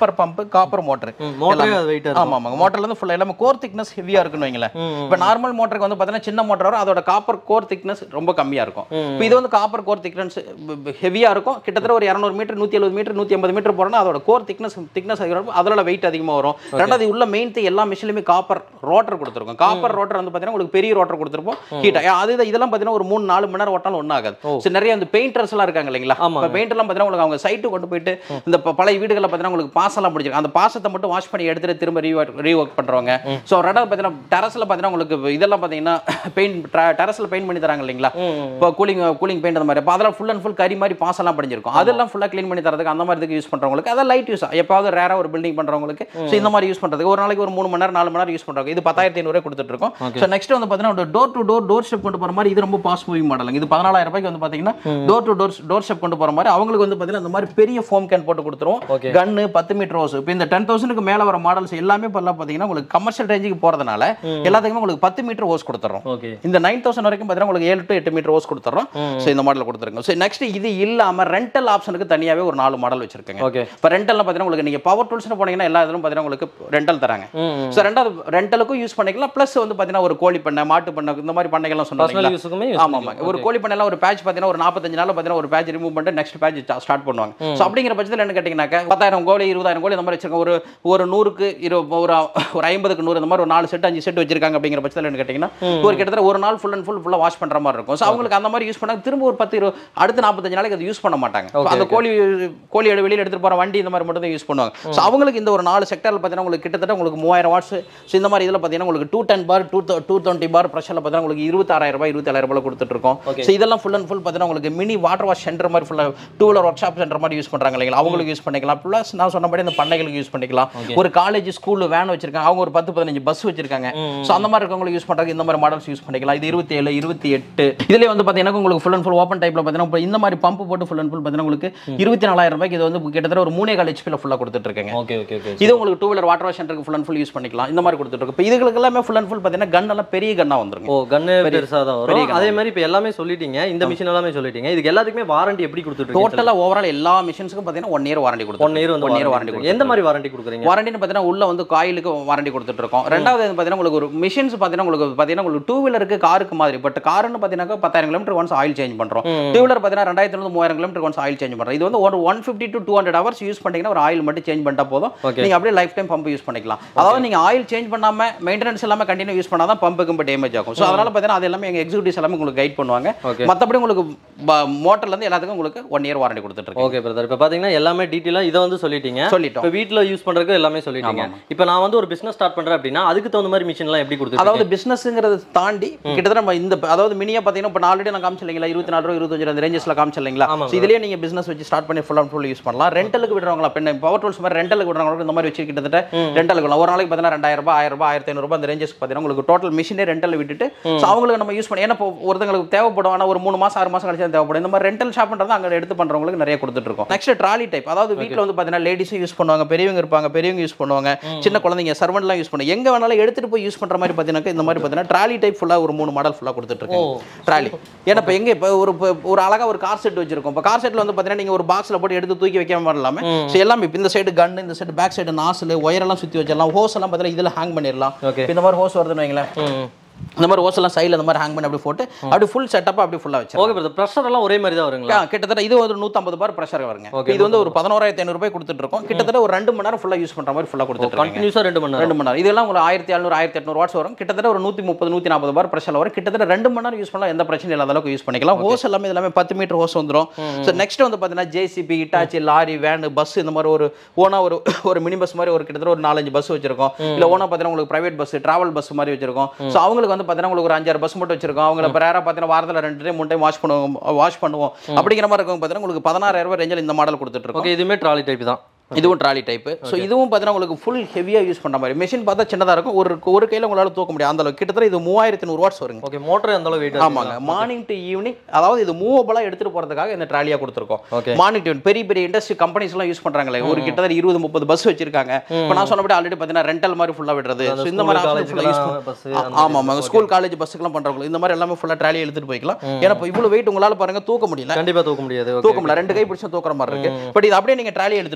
copper pump copper motor மோட்டரே அது வெயிட் ஆமா ஆமாங்க மோட்டர்ல இருந்து ஃபுல்லா எல்லாமே கோர் திக்னஸ் ஹெவியா இருக்குன்னு வைங்களேன் இப்போ நார்மல் மோட்டருக்கு வந்து பார்த்தீங்கன்னா சின்ன மோட்டர் வரும் அதோட காப்பர் கோர் திக்னஸ் ரொம்ப கம்மியா இருக்கும் இப்போ இது வந்து காப்பர் கோர் திக்னஸ் ஹெவியா இருக்கும் கிட்டத்தட்ட ஒரு இரநூறு மீட்டர் நூத்தி எழுபது மீட்டர் நூத்தி ஐம்பது மீட்டர் போறோம்னா அதோட கோர் திக்னஸ் திக்னஸ் அதோட வெயிட் அதிகமா வரும் ரெண்டாவது உள்ள மெயின் திங் எல்லா மிஷின்லயுமே காப்பர் ரோட்டர் கொடுத்துருக்கோம் காப்பர் ரோட்டர் வந்து பார்த்தீங்கன்னா உங்களுக்கு பெரிய ரோட்டர் கொடுத்துருப்போம் ஹீட் அது இது- இதெல்லாம் பார்த்தீங்கன்னா ஒரு மூணு நாலு மணி நேரம் ஓட்டாலும் ஒன்றும் ஆகாது சரி நிறைய அந்த பெயிண்டர்ஸ் எல்லாம் இருக்காங்க இல்லைங்களா ஆமாங்க. இப்போ பெயிண்டர்லாம் பார்த்தீங்கன்னா உங்களுக்கு அவங்க சைட்டு கொண்டு போயிட்டு இந்த ப- பழைய வீடுகளில் பார்த்தீங்கன்னா உங்களுக்கு பாசெல்லாம் பிடிச்சிருக்கு அந்த பாசத்தை மட்டும் வாஷ் பண்ணி எடுத்துட்டு திரும்ப ரீ ரீஒர்க் பண்ணுறவங்க ஸோ ரெண்டாவது பார்த்தீங்கன்னா டெரஸில் பார்த்தீங்கன்னா உங்களுக்கு இதெல்லாம் பார்த்தீங்கன்னா பெயிண்ட் டெரஸில் பெயிண்ட் பண்ணி தராங்க இல்லைங்களா இப்போ கூலிங் கூலிங் பெயிண்ட் அந்த மாதிரி அப்போ அதெல்லாம் ஃபுல் அண்ட் ஃபுல் கறி மாதிரி பாசெல்லாம் படிஞ்சிருக்கும் அதெல்லாம் ஃபுல்லாக க்ளீன் பண்ணி தரதுக்கு அந்த மாதிரி இதுக்கு யூஸ் பண்ணுறவங்களுக்கு அதான் லைட் யூஸ் எப்போது ரேராக ஒரு பில்டிங் பண்ணுறவங்களுக்கு ஸோ இந்த மாதிரி யூஸ் பண்ணுறதுக்கு ஒரு நாளைக்கு ஒரு மூணு மணி நேரம் நாலு மணி நேரம் யூஸ் பண்ணுறாங்க இது பத்தாயிரத்தி ஐநூறு கொடுத்துட்டு இருக்கோம் ஸோ நெக்ஸ்ட் வந்து பார்த்தீங்கன்னா door to door door step கொண்டு போகிற மாதிரி இது ரொம்ப பாஸ் மூவிங் மாடலுங்க இது பதினாலாயிரம் ரூபாய்க்கு வந்து பார்த்தீங்கன்னா door to door door step கொண்டு போகிற மாதிரி அவங்களுக்கு வந்து பார்த்தீங்கன்னா இந்த மாதிரி பெரிய ஃபோம் கேன் போட்டு கொடுத்துருவோம் Okay. கன்னு பத்து மீட்டர் ரோஸ் இப்போ இந்த டென் தௌசண்ட்க்கு மேலே வர மாடல்ஸ் எல்லாமே இப்போல்லாம் பார்த்தீங்கன்னா உங்களுக்கு கமர்ஷியல் ரேஞ்சுக்கு போகிறதுனால எல்லாத்துக்குமே உங்களுக்கு பத்து மீட்டர் ஹோஸ் கொடுத்துறோம் ஓகே இந்த நைன் தௌசண்ட் வரைக்கும் பார்த்தீங்கன்னா உங்களுக்கு ஏழு டு எட்டு மீட்டர் ஹோஸ் கொடுத்துறோம் ஸோ இந்த மாடல் கொடுத்துருங்க ஸோ நெக்ஸ்ட் இது இல்லாமல் ரெண்டல் ஆப்ஷனுக்கு தனியாகவே ஒரு நாலு மாடல் வச்சிருக்கேங்க ஓகே இப்போ ரெண்டல்ல பார்த்தீங்கன்னா உங்களுக்கு நீங்கள் பவர் டூல்ஸ்னு போனீங்கன்னா எல்லா இதிலும் பார்த்தீங்கன்னா உங்களுக்கு ரெண்டல் தராங்க ம் ஸோ ரெண்டாவது ரெண்டலுக்கும் யூஸ் பண்ணிக்கலாம் ப்ளஸ் வந்து பார்த்தீங்கன்னா ஒரு கோழி பண்ணை மாட்டு பண்ணை இந்த மாதிரி பண்ணைகள்லாம் பர்சனல் சொன்னாங்க யூஸுக்குமே ஆமா ஆமா ஒரு கோழி பண்ணையில ஒரு பேட்ச் பார்த்தீங்கன்னா ஒரு நாற்பத்தஞ்சு நாள் பார்த்தீங்கன்னா ஒரு பேட்ச் ரிமூவ் பண்ணிட்டு நெக்ஸ்ட் பேட்ச் ஸ்டார்ட் பண்ணுவாங்க ஸோ அப்படிங்கிற பட்சத்தில் என்ன கேட்டிங்கனாக்கா பத்தாயிரம் கோழி இருபதாயிரம் கோழி இந்த மாதிரி வச்சிருக்காங்க ஒரு ஒரு நூறுக்கு இரு ஒரு ஒரு ஐம்பதுக்கு நூறு இந்த மாதிரி ஒரு நாலு செட் அஞ்சு செட் வச்சிருக்காங்க அப்படிங்கிற பட்சத்தில் என்ன கேட்டிங்கன்னா ஒரு கிட்டத்தட்ட ஒரு நாள் ஃபுல் அண்ட் ஃபுல் ஃபுல்லாக வாஷ் பண்ணுற மாதிரி இருக்கும் ஸோ அவங்களுக்கு அந்த மாதிரி யூஸ் பண்ணாங்க திரும்ப ஒரு பத்து இரு அடுத்து நாற்பத்தஞ்சு நாளைக்கு அது யூஸ் பண்ண மாட்டாங்க So அந்த கோழி கோழி எடு வெளியில் எடுத்துட்டு போகிற வண்டி இந்த மாதிரி மட்டும் தான் யூஸ் பண்ணுவாங்க ஸோ அவங்களுக்கு இந்த ஒரு நாலு செக்டரில் பார்த்தீங்கன்னா உங்களுக்கு கிட்டத்தட்ட உங்களுக்கு மூவாயிரம் வாட்ஸ் ஸோ இந்த மாதிரி இதில் பார்த்தீங்கன்னா உங்களுக்கு two ten bar to two twenty bar ப்ரெஷரில் பார்த்தீங்கன்னா உங்களுக்கு இருபத்தாறாயிரம் ரூபாய் இருபத்தாயிரம் ரூபாய் கொடுத்துட்டு இருக்கோம் Okay. ஸோ இதெல்லாம் ஃபுல் அண்ட் ஃபுல் பார்த்தீங்கன்னா உங்களுக்கு மினி வாட்டர் வாஷ் சென்டர் மாதிரி ஃபுல்லாக two wheeler workshop centre மாதிரி யூஸ் பண்ணுறாங்க இல்லைங்களா அவங்களுக்கு யூஸ் பண்ணிக்கலாம் ப்ளஸ் நான் சொன்னபடி இந்த பண்ணைகளுக்கு யூஸ் பண்ணிக்கலாம் ஒரு காலேஜ் ஸ்கூல் வேன் வச்சிருக்காங்க அவங்க ஒரு பத்து பதினஞ்சு பஸ் வச்சிருக்காங்க ஸோ அந்த மாதிரி இருக்கவங்களுக்கு யூஸ் பண்ணுறாங்க இந்த மாதிரி மாடல்ஸ் யூஸ் பண்ணிக்கலாம் இது இருபத்தி ஏழு இருபத்தி எட்டு இதுலேயே வந்து பார்த்தீங்கன்னா உங்களுக்கு ஃபுல் அண்ட் ஃபுல் ஓப்பன் டைப்பில் பார்த்தீங்கன்னா இப்போ இந்த மாதிரி பம்ப் போட்டு ஃபுல் அண்ட் ஃபுல் பார்த்தீங்கன்னா உங்களுக்கு இருபத்தி நாலாயிரம் ரூபாய்க்கு இது வந்து கிட்டத்தட்ட ஒரு மூணே கால் ஹெச்பியில் ஃபுல்லாக கொடுத்துட்டு இருக்கேங்க ஓகே ஓகே ஓகே இது உங்களுக்கு டூ வீலர் வாட்டர் வாஷ் சென்டருக்கு ஃபுல் அண்ட் ஃபுல் யூஸ் பண்ணிக்கலாம் இந்த மாதிரி கொடுத்துட்டு இருக்கு இப்போ இதுகளுக்கு எல்லாமே ஃபுல் அண்ட் ஃபுல் பார்த்தீங்கன்னா கன் எல்லாம் பெரிய கன்னாக வந்துருங்க ஓ கன்னு பெருசா தான் பெரிய வரும் அதே மாதிரி இப்போ எல்லாமே சொல்லிட்டீங்க இந்த மிஷின் எல்லாமே சொல்லிட்டீங்க இதுக்கு எல்லாத்துக்குமே வாரண்டி எப்படி கொடுத்துட்டு டோட்டலாக ஓவரால் எல்லா மிஷின்ஸுக்கும் பார்த்தீங்கன்னா ஒன் இயர் வாரண்டி கொடுத்துருக்கோம் ஒன் இயர் வந்து ஒன் இயர் வாரண்டி வாரண்டி எந்த மாதிரி வாரண்டி கொடுக்குறீங்க வாரண்டின்னு பார்த்தீங்கன்னா உள்ள வந்து காயிலுக்கு வாரண்டி கொடுத்துட்டு இருக்கோம் ரெண்டாவது வந்து பார்த்தீங்கன்னா உங்களுக்கு ஒரு மிஷின்ஸ் பார்த்தீங்கன்னா உங்களுக்கு பார்த்தீங்கன்னா உங்களுக்கு டூ வீலருக்கு காருக்கு மாதிரி பட் காருன்னு பார்த்தீங்கன்னா பத்தாயிரம் கிலோமீட்டர் ஒன்ஸ் ஆயில் சேஞ்ச் பண்ணுறோம் டூ வீலர் பார்த்தீங்கன்னா ரெண்டாயிரத்துல மூவாயிரம் கிலோமீட்டர் ஒன்ஸ் ஆயில் சேஞ்ச் பண்ணுறோம் இது வந்து ஒரு one fifty to two hundred hours use பண்ணிங்கன்னா ஒரு ஆயில் மட்டும் சேஞ்ச் பண்ணிட்டா போதும் Okay. நீங்க அப்படியே லைஃப் டைம் பம்ப் யூஸ் பண்ணிக்கலாம் அதாவது நீங்க ஆயில் சேஞ்ச் பண்ணாம மெயின்டெனன்ஸ் இல்லாம கண்டினியூ யூஸ் பண்ணாதான் பம்புக்கு இப்போ டேமேஜ் ஆகும் ஸோ அதனால பார்த்தீங்கன்னா அது எல்லாமே எங்க எக்ஸிகூட்டிவ்ஸ் எல்லாமே உங்களுக்கு கைட் பண்ணுவாங்க Okay. மற்றபடி உங்களுக்கு மோட்டர்ல இருந்து எல்லாத்துக்கும் உங்களுக்கு ஒன் இயர் வாரண்டி கொடுத்துட்டு இருக்கோம் ஓகே பிரதர் இப்போ பார்த்தீங்கன்னா எல்லாமே டீட்டெயிலாக இதை வந்து சொல்லிட்டீங்க சொல்லிட்டோம் இப்போ வீட்டில் யூஸ் பண்ணுறதுக்கு எல்லாமே சொல்லிட்டீங்க இப்போ நான் வந்து ஒரு பிஸ்னஸ் ஸ்டார்ட் பண்ணுறேன் அப்படின்னா அதுக்கு தகுந்த மாதிரி மிஷின்லாம் எப்படி கொடுத்துருக்கீங்க அதாவது பிசினஸ்ங்கிறத தாண்டி கிட்டத்தட்ட நம்ம இந்த அதாவது மினியா பார்த்தீங்கன்னா இப்போ ஆல்ரெடி நான் காமிச்சில்லைங்களா இருபத்தி நாலு ரூபா இருபத்தஞ்சு அந்த ரேஞ்சஸ்ல காமிச்சில்லைங்களா ஆமா ஸோ இதுலேயே நீங்கள் பிசினஸ் வச்சு ஸ்டார்ட் பண்ணி ஃபுல் அண்ட் ஃபுல் யூஸ் பண்ணலாம் ரெண்டலுக்கு விடுறவங்களா பெண்ணு பவர் டூல்ஸ் மாதிரி ரெண்டலுக்கு விடுறவங்களுக்கு இந்த மாதிரி வச்சு கிட்டத்தட்ட ரெண்டலுக்கு விடலாம் ஒரு நாளைக்கு பார்த்தீங்கன்னா ரெண்டாயிரம் ரூபாய் ஆயிரம் ரூபாய் ஆயிரத்தி ஐநூறுபா அந்த ரேஞ்சஸ் பார்த்தீங்கன்னா உங்களுக்கு டோட்டல் மிஷினே ரெண்டல் விட்டுட்டு ஸோ அவங்களுக்கு நம்ம யூஸ் பண்ணி ஏன்னா இப்போ ஒருத்தங்களுக்கு தேவைப்படும் ஆனால் ஒரு மூணு மாசம் ஆறு மாசம் கழிச்சு தான் தேவைப்படும் இந்த மாதிரி ரெண்டல் ஷாப்ன்றது அங்கே எடுத்து பண்றவங்களுக்கு நிறைய கொடுத்துட்டு இருக்கோம் நெக்ஸ்ட் ட்ராலி டைப் அதாவது வீட்டில் வந்து பார்த்தீங்கன்னா லேடிஸும் யூஸ் பண்ணுவாங்க பெரியவங்க இருப்பாங்க பெரியவங்க யூஸ் பண்ணுவாங்க சின்ன குழந்தைங்க சர்வெண்ட்லாம் யூஸ் பண்ணுவாங்க எங்க வேணாலும் எடுத்துட்டு போய் யூஸ் பண்ற மாதிரி பார்த்தீங்கன்னா இந்த மாதிரி பார்த்தீங்கன்னா ட்ராலி டைப் ஃபுல்லாக ஒரு மூணு மாடல் ஃபுல்லாக கொடுத்துட்டு இருக்கோம் ட்ராலி ஏன்னா இப்போ எங்க இப்போ ஒரு இப்போ ஒரு அழகா ஒரு கார் செட் வச்சிருக்கோம் இப்போ கார் செட்ல வந்து பார்த்தீங்கன்னா நீங்க ஒரு பாக்ஸ்ல போட்டு எடுத்து தூக்கி வைக்காம மாதிரி இல்லாம ஸோ எல்லாமே இப்போ இந்த சைடு கன் இந்த சைடு பேக் சைடு நாசில் ஒயரெல்லாம் சுற்றி வச்சிடலாம் ஹோஸ் எல்லாம் பார்த்தீங்கன்னா இதில் ஹேங் பண்ணிடலாம் Okay. இப்ப இந்த மாதிரி ஹோஸ் வருதுன்னு வைங்களேன் ம் இந்த மாதிரி ஹோஸ் எல்லாம் சைடில் இந்த மாதிரி ஹேங் பண்ணி அப்படி போட்டு அப்படி ஃபுல் செட்டப்பாக அப்படி ஃபுல்லாக வச்சு ஓகே பிரதர் ப்ரெஷர் எல்லாம் ஒரே மாதிரி தான் வருங்களா கிட்டத்தட்ட இது ஒரு நூற்றம்பது பார் ப்ரெஷர் வருங்க Okay, இது வந்து ஒரு பதினோராயிரத்தி ஐநூறு ரூபாய் கொடுத்துட்டு இருக்கோம் கிட்டத்தட்ட ஒரு ரெண்டு மணி நேரம் ஃபுல்லாக யூஸ் பண்ற மாதிரி ஃபுல்லாக கொடுத்துட்டு இருக்கோம் கண்டினியூஸாக ரெண்டு மணி நேரம் ரெண்டு மணி நேரம் இதெல்லாம் உங்களுக்கு ஆயிரத்தி எழுநூறு ஆயிரத்தி எட்நூறு வாட்ஸ் வரும் கிட்டத்தட்ட ஒரு நூற்றி முப்பது நூற்றி நாற்பது பார் ப்ரெஷர் வரும் கிட்டத்தட்ட ரெண்டு மணி நேரம் யூஸ் பண்ணலாம் எந்த பிரச்சனையும் இல்லாத அளவுக்கு யூஸ் பண்ணிக்கலாம் ஹோஸ் எல்லாமே எல்லாமே பத்து மீட்டர் ஹோஸ் வந்துடும் ஸோ நெக்ஸ்ட் வந்து பார்த்தீங்கன்னா JCB Hitachi lorry van bus இந்த மாதிரி ஒரு ஓனா ஒரு ஒரு மினி பஸ் மாதிரி ஒரு கிட்டத்தட்ட ஒரு நாலஞ்சு பஸ் வச்சிருக்கோம் இல்லை ஓனா பார்த்தீங்கன்னா உங்களுக்கு பிரைவேட் பஸ் டிராவல் பஸ் மாதிரி வச்சிருக்கோம் ஸோ அவங்களுக்கு வந்து பார்த்தீங்கன்னா உங்களுக்கு ஒரு அஞ்சாறு பஸ் மட்டும் வச்சிருக்கோம் அவங்கள ரேராக பார்த்தீங்கன்னா வாரத்தில் ரெண்டு டைம் மூணு டைம் வாஷ் பண்ணுவோம் வாஷ் பண்ணுவோம் அப்படிங்கிற மாதிரி இருக்கும் பார்த்தீங்கன்னா உங்களுக்கு பதினாறாயிரம் ரூபாய் ரேஞ்சில் இந்த மாடல் கொடுத்துட்டு இருக்கோம் ஓகே இதுவுமே ட்ராலி டைப் தான் இதுவும் ட்ராலி டைப் ஸோ இதுவும் பார்த்தீங்கன்னா உங்களுக்கு ஃபுல் ஹெவியாக யூஸ் பண்ணுற மாதிரி மெஷின் பார்த்தா சின்னதாக இருக்கும் ஒரு ஒரு கையில் உங்களால் தூக்க முடியும் அந்த அளவுக்கு கிட்டத்தட்ட இது மூவாயிரத்தி நூறு வாட்ஸ் வருங்க ஓகே மோட்டர் அந்த அளவு வெயிட் ஆமாங்க மார்னிங் டு ஈவினிங் அதாவது இது மூவபுளாக எடுத்துகிட்டு போகிறதுக்காக இந்த ட்ராலியாக கொடுத்துருக்கோம் ஓகே மார்னிங் டு பெரிய பெரிய இண்டஸ்ட்ரி கம்பெனிஸ்லாம் யூஸ் பண்ணுறாங்களே ஒரு கிட்டத்தட்ட இருபது முப்பது பஸ் வச்சிருக்காங்க இப்போ நான் சொன்னபடி ஆல்ரெடி பார்த்தீங்கன்னா ரெண்டல் மாதிரி ஃபுல்லாக விடுறது ஸோ இந்த மாதிரி option full ஆ யூஸ் பண்ண- பஸ் ஆமாம் ஆமாங்க ஸ்கூல் காலேஜ் பஸ்ஸுக்குலாம் பண்ணுறவங்க இந்த மாதிரி எல்லாமே ஃபுல்லாக ட்ராலி எடுத்துகிட்டு போய்க்கலாம் ஏன்னா இப்போ இவ்வளோ வெயிட் உங்களால் பாருங்க தூக்க முடியல கண்டிப்பா தூக்க முடியாது தூக்க முடியல ரெண்டு கை பிடிச்சா தூக்குற மாதிரி இருக்கு பட் இது அப்படியே நீங்க ட்ராலி எடுத்துட்டு போய்க்கலாம்